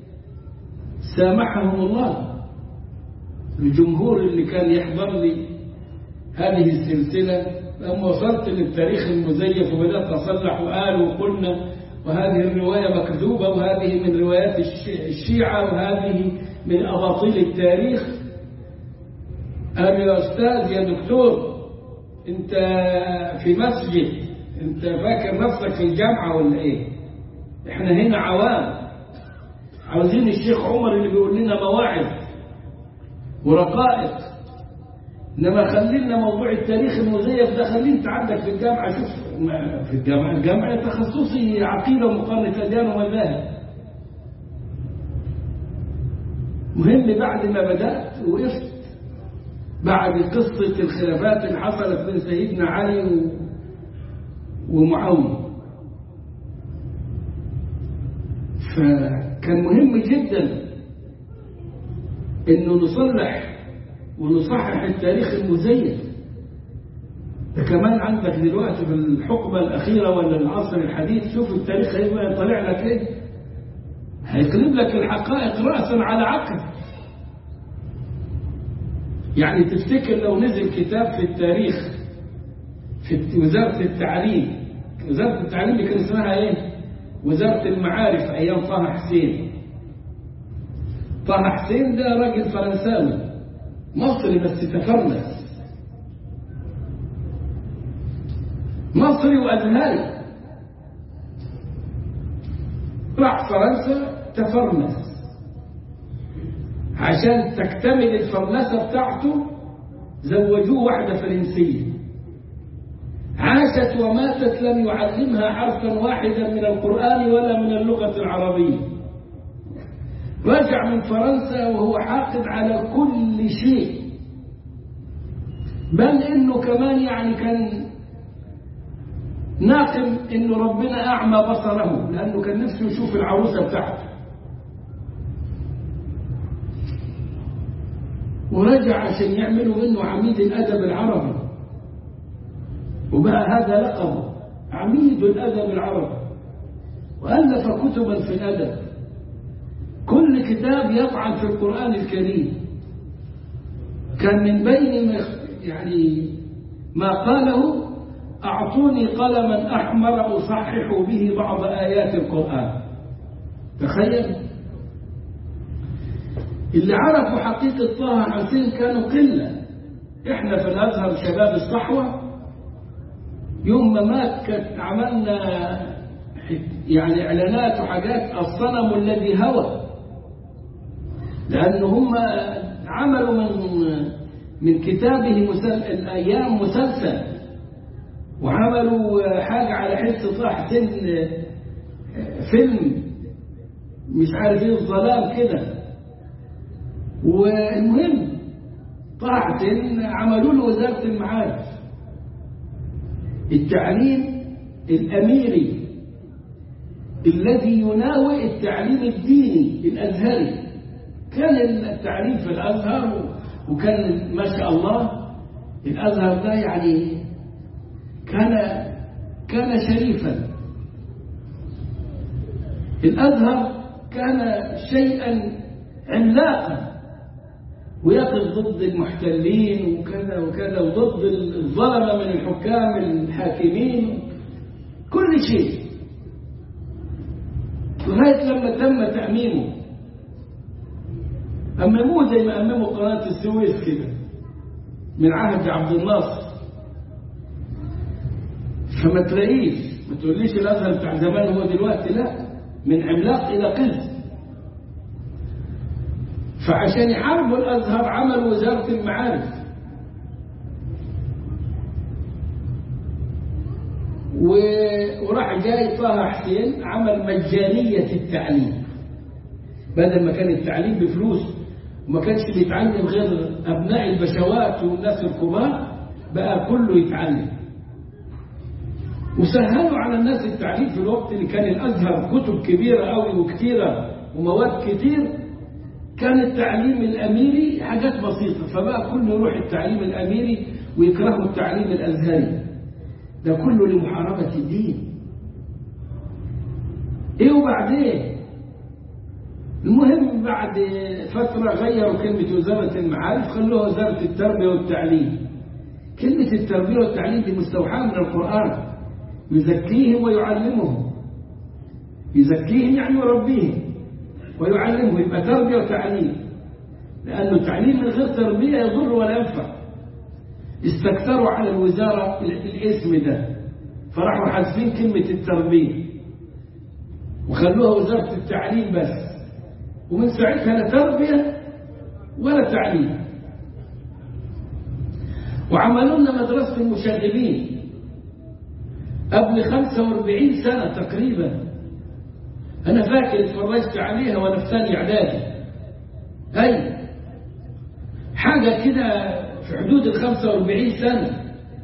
B: سامحهم الله الجمهور اللي كان يحضر لي هذه السلسلة لما وصلت للتاريخ المزيف وبدأت أصلح وقال وقلنا وهذه الرواية مكذوبة وهذه من روايات الشيعة وهذه من أباطيل التاريخ قال يا أستاذ يا دكتور أنت في مسجد أنت فاكر نفسك في الجامعة ولا إيه إحنا هنا عوام عاوزين الشيخ عمر اللي بيقول لنا مواعظ ورقائق انما خلينا موضوع التاريخ المزيف ده خليه انت عندك في الجامعه شوف في الجامعه الجامعه تخصصي عقيده ومقارنه اديان ومذاهب مهم بعد ما بدات وقفت بعد قصه الخلافات اللي حصلت بين سيدنا علي و... ومعاويه فكان مهم جدا انه نصلح ونصحح التاريخ المزيف ده كمان عندك دلوقتي في الحقبة الأخيرة ولا العصر الحديث شوف التاريخ هيبقى طالع لك ايه هيقلب لك الحقائق رأسا على عقب يعني تفتكر لو نزل كتاب في التاريخ في وزارة التعليم وزارة التعليم اللي كان اسمها ايه وزارة المعارف أيام طه حسين طه حسين ده راجل فرنساوي مصري بس تفرنس مصري وأزهري راح فرنسا تفرنس عشان تكتمل الفرنسة بتاعته زوجوه واحدة فرنسية عاشت وماتت لم يعلمها حرفا واحدا من القرآن ولا من اللغة العربية رجع من فرنسا وهو حاقد على كل شيء بل انه كمان يعني كان ناقم انه ربنا اعمى بصره لانه كان نفسه يشوف العروسه بتاعته ورجع عشان يعملوا منه عميد الادب العربي وبقى هذا لقبه عميد الادب العربي والف كتبا في الادب كل كتاب يطعن في القران الكريم كان من بين ما يعني ما قاله أعطوني قلما أحمر أصحح به بعض آيات القرآن تخيل اللي عرفوا حقيقة طه حسين كانوا قلة احنا في الأزهر شباب الصحوة يوم ما مات كانت عملنا يعني إعلانات وحاجات الصنم الذي هوى لأن هم عملوا من من كتابه مسل... الأيام مسلسل وعملوا حاجة على حس طه حسين فيلم مش عارف ايه الظلام كده والمهم طه حسين عملوا له وزارة المعارف التعليم الأميري الذي يناوئ التعليم الديني الأزهري كان التعليم في الأزهر وكان ما شاء الله الأزهر ده يعني كان كان شريفا الأزهر كان شيئا عملاقا ويقف ضد المحتلين وكذا وكذا وضد الظلمة من الحكام الحاكمين كل شيء لغاية لما تم تأميمه أمموه زي ما أمموا قناة السويس كده من عهد عبد الناصر فما تلاقيش ما تقوليش الازهر بتاع زمان هو دلوقتي لا من عملاق الى قز فعشان يحاربوا الازهر عملوا وزاره المعارف وراح جاي طه حسين عمل مجانيه التعليم بدل ما كان التعليم بفلوس وما كانش بيتعلم غير ابناء البشوات والناس الكبار بقى كله يتعلم وسهلوا على الناس التعليم في الوقت اللي كان الأزهر كتب كبيرة قوي وكثيرة ومواد كتير كان التعليم الأميري حاجات بسيطة فبقى كله يروح التعليم الأميري ويكرهوا التعليم الأزهري ده كله لمحاربة الدين إيه وبعدين المهم بعد فترة غيروا كلمة وزارة المعارف خلوها وزارة التربية والتعليم كلمة التربية والتعليم دي مستوحاة من القرآن يزكيهم ويعلمهم يزكيهم يعني يربيهم ويعلمهم يبقى تربية وتعليم لأنه التعليم من غير تربية يضر ولا ينفع استكثروا على الوزارة الاسم ده فراحوا حاسبين كلمة التربية وخلوها وزارة التعليم بس ومن ساعتها لا تربية ولا تعليم وعملوا لنا مدرسة المشاغبين قبل 45 سنة تقريبا أنا فاكر اتفرجت عليها وأنا في ثاني إعدادي أي حاجة كده في حدود ال 45 سنة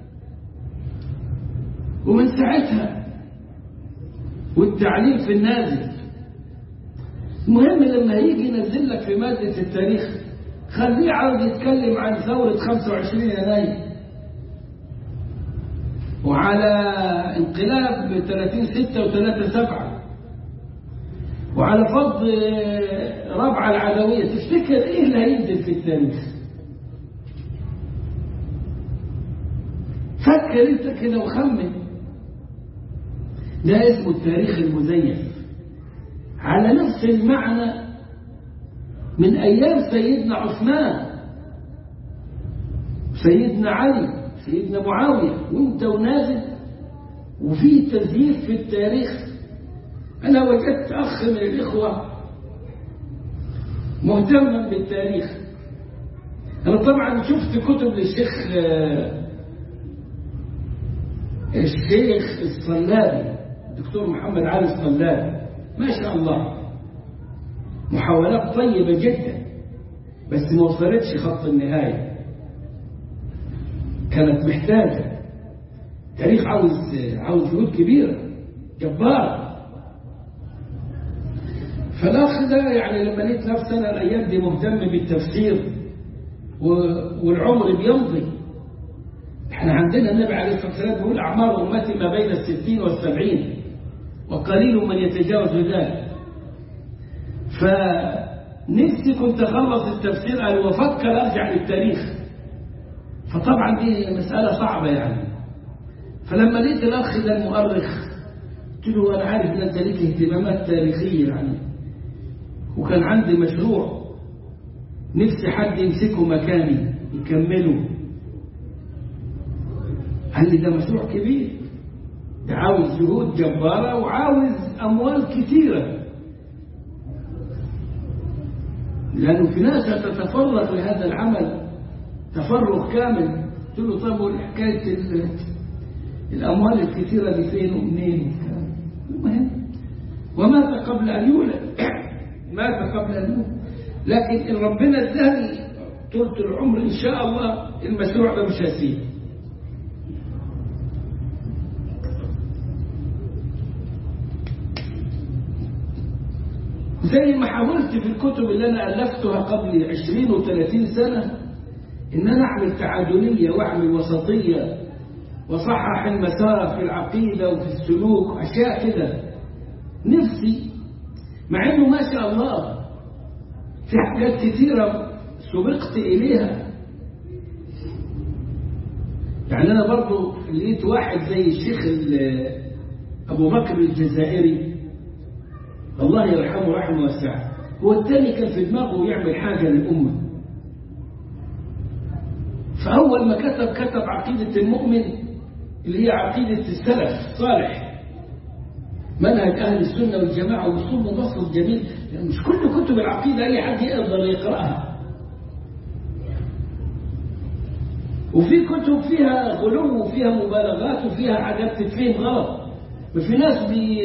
B: ومن ساعتها والتعليم في النازل المهم لما يجي ينزل لك في مادة التاريخ خليه عاوز يتكلم عن ثورة 25 يناير وعلى انقلاب 30 6 و3 7 وعلى فض ربعة العدوية تفتكر ايه اللي هينزل في التاريخ فكر انت كده وخمن ده اسمه التاريخ المزيف على نفس المعنى من أيام سيدنا عثمان سيدنا علي سيدنا معاوية وانت ونازل وفي تزييف في التاريخ أنا وجدت أخ من الإخوة مهتما بالتاريخ أنا طبعا شفت كتب للشيخ الشيخ الصلابي الدكتور محمد علي الصلابي ما شاء الله محاولات طيبة جدا بس ما وصلتش خط النهاية كانت محتاجة تاريخ عاوز عاوز جهود كبيرة جبارة فالأخ ده يعني لما لقيت نفسي أنا الأيام دي مهتم بالتفسير والعمر بيمضي احنا عندنا النبي عليه الصلاة والسلام بيقول أعمار أمتي ما بين الستين والسبعين وقليل من يتجاوز ذلك فنفسي كنت أخلص التفسير قال وفكر أرجع للتاريخ فطبعا دي مسألة صعبة يعني فلما لقيت الأخ ده المؤرخ قلت له أنا عارف إن أنت ليك اهتمامات تاريخية يعني وكان عندي مشروع نفسي حد يمسكه مكاني يكمله قال لي ده مشروع كبير ده عاوز جهود جبارة وعاوز أموال كثيرة لأنه في ناس تتفرغ لهذا العمل تفرغ كامل قلت له طب والحكاية الأموال الكثيرة دي فين ومنين المهم ومات قبل أن يولد مات قبل أن يولد لكن إن ربنا اداني طولة العمر إن شاء الله المشروع ده مش هسيب زي ما حاولت في الكتب اللي أنا ألفتها قبل 20 و 30 سنة إن أنا أعمل تعادلية وأعمل وسطية وصحح المسار في العقيدة وفي السلوك أشياء كده نفسي مع إنه ما شاء الله في حاجات كثيرة سبقت إليها يعني أنا برضو لقيت واحد زي الشيخ أبو بكر الجزائري الله يرحمه رحمه واسعة هو الثاني كان في دماغه يعمل حاجة للأمة فأول ما كتب كتب عقيدة المؤمن اللي هي عقيدة السلف صالح منهج أهل السنة والجماعة وأسلوب مبسط جميل يعني مش كل كتب العقيدة أي حد يقدر يقرأها وفي كتب فيها غلو وفيها مبالغات وفيها حاجات تتفهم غلط وفي ناس بي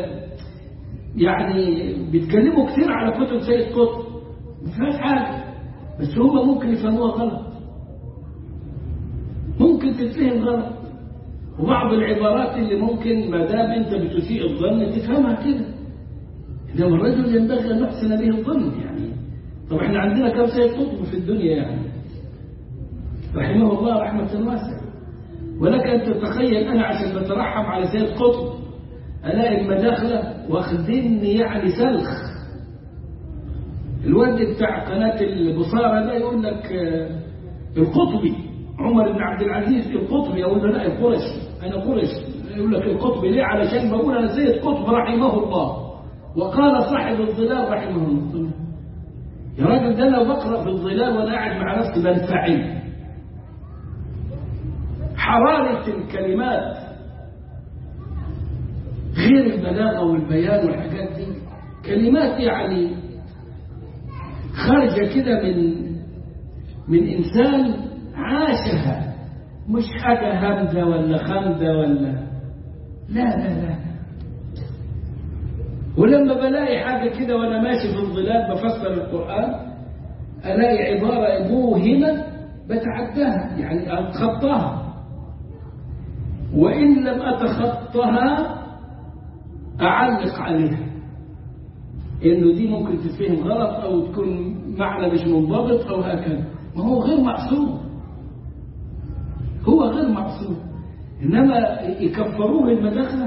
B: يعني بيتكلموا كتير على كتب سيد قطب ما فيهاش حاجة بس هم ممكن يفهموها غلط ممكن تتفهم غلط وبعض العبارات اللي ممكن ما دام انت بتسيء الظن تفهمها كده انما الرجل ينبغي ان نحسن به الظن يعني طب احنا عندنا كم سيد قطب في الدنيا يعني رحمه الله رحمة واسعة ولك ان تتخيل انا عشان بترحم على سيد قطب الاقي المداخلة واخديني يعني سلخ الواد بتاع قناة البصارة ده يقول لك القطبي عمر بن عبد العزيز القطبي أقول له لا القرشي أنا قرشي يقول لك القطبي ليه علشان بقول أنا سيد قطب رحمه الله وقال صاحب الظلال رحمه الله يا راجل ده لو بقرأ في الظلال وأنا قاعد مع نفسي بنفعل حرارة الكلمات غير البلاغة والبيان والحاجات دي كلمات يعني خارجة كده من من إنسان عاشها مش حاجة همدة ولا خمدة ولا لا لا لا ولما بلاقي حاجة كده وأنا ماشي في الظلال بفسر القرآن ألاقي عبارة موهمة بتعداها يعني أتخطاها وإن لم أتخطها أعلق عليها إنه دي ممكن تتفهم غلط أو تكون معنى مش منضبط أو هكذا ما هو غير معصوم هو غير معصوم إنما يكفروه المداخلة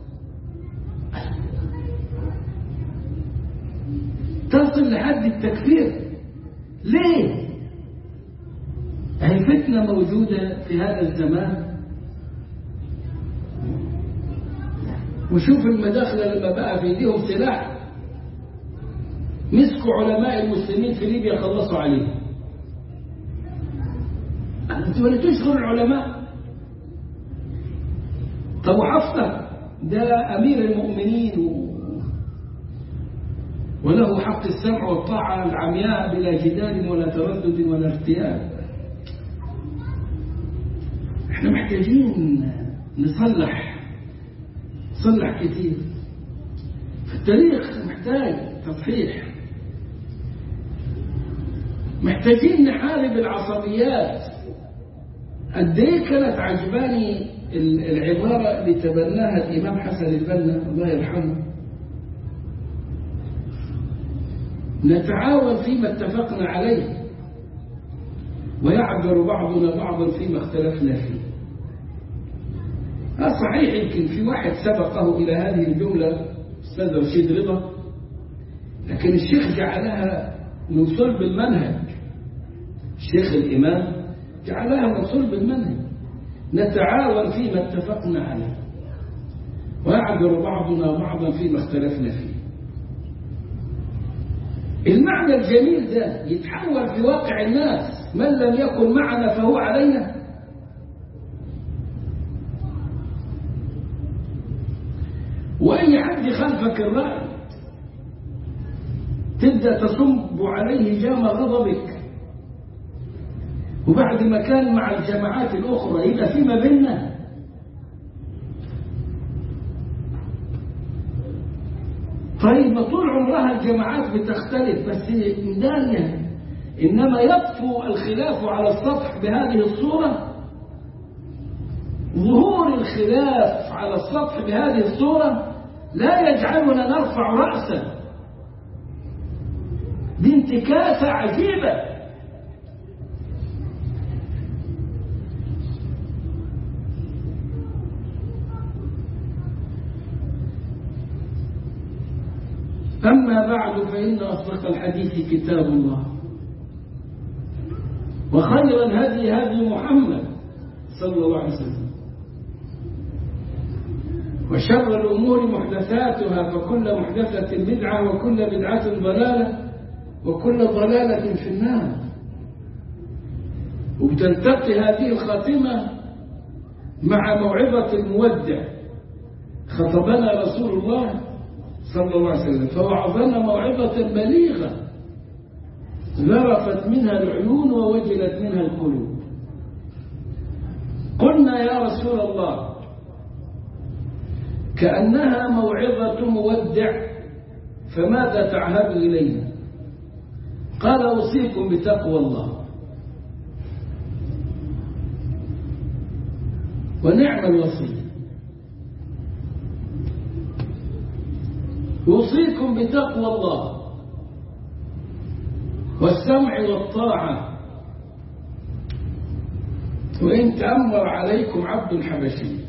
B: تصل لحد التكفير ليه؟ هي فتنة موجودة في هذا الزمان وشوف المداخلة لما بقى في ايديهم سلاح مسكوا علماء المسلمين في ليبيا خلصوا عليهم انتوا ولا تشغل العلماء طب وحفصة ده أمير المؤمنين و... وله حق السمع والطاعة العمياء بلا جدال ولا تردد ولا ارتياب احنا محتاجين نصلح نصلح كتير التاريخ محتاج تصحيح محتاجين نحارب العصبيات قد ايه كانت عجباني العبارة اللي تبناها الإمام حسن البنا الله يرحمه نتعاون فيما اتفقنا عليه ويعذر بعضنا بعضا فيما اختلفنا فيه آه صحيح يمكن في واحد سبقه إلى هذه الجملة أستاذ رشيد رضا لكن الشيخ جعلها من صلب المنهج الشيخ الإمام جعلها من صلب المنهج نتعاون فيما اتفقنا عليه ويعذر بعضنا بعضا فيما اختلفنا فيه المعنى الجميل ده يتحول في واقع الناس من لم يكن معنا فهو علينا وأي حد خلفك الرأي تبدأ تصب عليه جام غضبك وبعد ما كان مع الجماعات الأخرى يبقى فيما بيننا طيب ما طول عمرها الجماعات بتختلف بس مدانية إنما يطفو الخلاف على السطح بهذه الصورة ظهور الخلاف على السطح بهذه الصورة لا يجعلنا نرفع رأسا دي انتكاسة عجيبة أما بعد فإن أصدق الحديث كتاب الله وخير الهدي هدي محمد صلى الله عليه وسلم وشر الأمور محدثاتها فكل محدثة بدعة وكل بدعة ضلالة وكل ضلالة في النار وبتلتقي هذه الخاتمة مع موعظة المودع خطبنا رسول الله صلى الله عليه وسلم فوعظنا موعظة بليغة ذرفت منها العيون ووجلت منها القلوب قلنا يا رسول الله كأنها موعظة مودع فماذا تعهد إلينا قال أوصيكم بتقوى الله ونعم الوصيه يوصيكم بتقوى الله والسمع والطاعة وإن تأمر عليكم عبد حبشي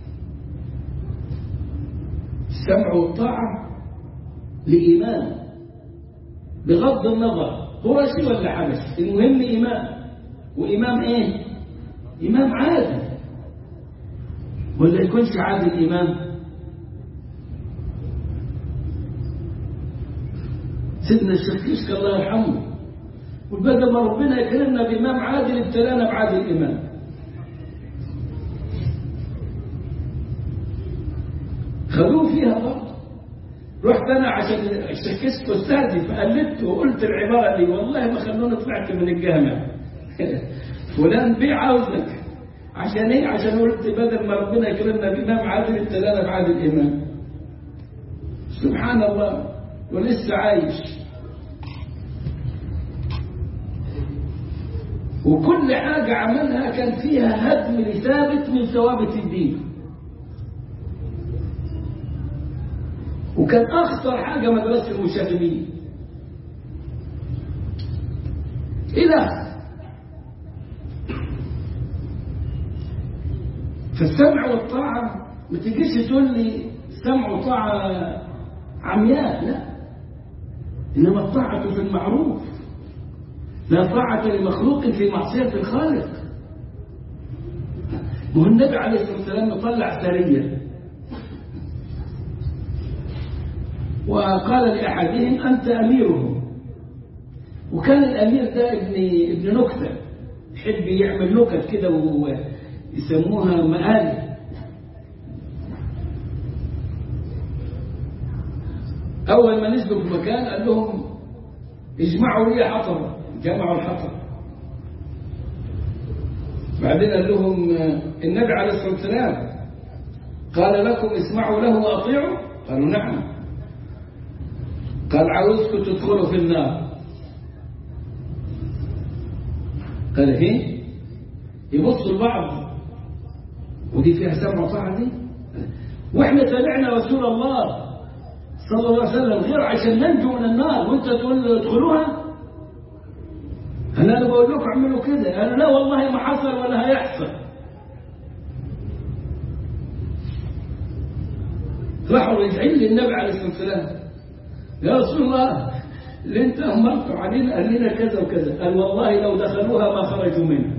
B: السمع والطاعة لإيمان بغض النظر قرشي ولا حبشي المهم إمام وإمام إيه إمام عادل ولا يكونش عادل إمام سيدنا الشيخ كشك الله يرحمه وبدل ما ربنا يكرمنا بإمام عادل ابتلانا بعادل إمام خذوه فيها برضه رحت أنا عشان اشتكست أستاذي فقلدت وقلت العبارة دي والله ما خلوني طلعت من الجامع فلان بيه عاوزك عشان ايه عشان قلت بدل ما ربنا يكرمنا بإمام عادل ابتلانا بعادل إمام سبحان الله ولسه عايش وكل حاجة عملها كان فيها هدم لثابت من ثوابت الدين وكان أخطر حاجة مدرسة المشاغبين إلى فالسمع والطاعة ما تجيش تقول لي سمع وطاعة عمياء لا إنما الطاعة في المعروف لا طاعة لمخلوق في معصية الخالق وهو النبي عليه الصلاة والسلام يطلع سرية وقال لأحدهم أنت أميرهم وكان الأمير ده ابن ابن نكتة يحب يعمل نكت كده ويسموها مآلي أول ما نزلوا في مكان قال لهم اجمعوا لي حطبة جمعوا الحطب بعدين قال لهم النبي عليه الصلاة والسلام قال لكم اسمعوا له وأطيعوا قالوا نعم قال عاوزكم تدخلوا في النار قال ايه يبصوا لبعض ودي فيها سمع وطاعة دي واحنا تابعنا رسول الله صلى الله عليه وسلم غير عشان ننجو من النار وانت تقول ادخلوها انا انا بقول لكم اعملوا كده انا لا والله ما حصل ولا هيحصل راحوا راجعين للنبي عليه الصلاه والسلام يا رسول الله اللي انت امرت علينا قال لنا كذا وكذا قال والله لو دخلوها ما خرجوا منها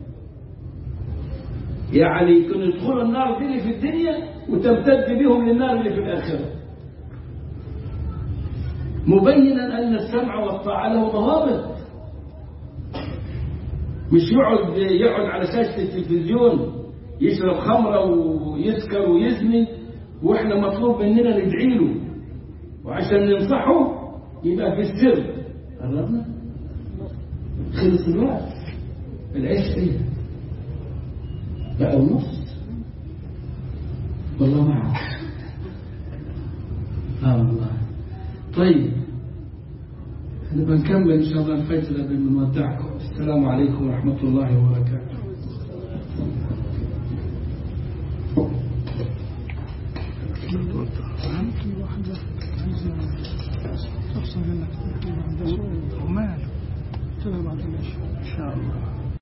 B: يعني كانوا يدخلوا النار دي اللي في الدنيا وتمتد بهم للنار اللي في الاخره مبينا ان السمع والطاعه له ضوابط مش يقعد يقعد على شاشه التلفزيون يشرب خمره ويسكر ويزني واحنا مطلوب مننا ندعي له وعشان ننصحه يبقى في السر قربنا خلص الوقت العيش ايه بقى ونص والله ما اعرف اه والله طيب نبقى نكمل ان شاء الله الفجر قبل ما نودعكم السلام عليكم ورحمه الله وبركاته
A: واحدة عايزة تفصل منك ومال تلعب بعد العشاء
B: ان شاء الله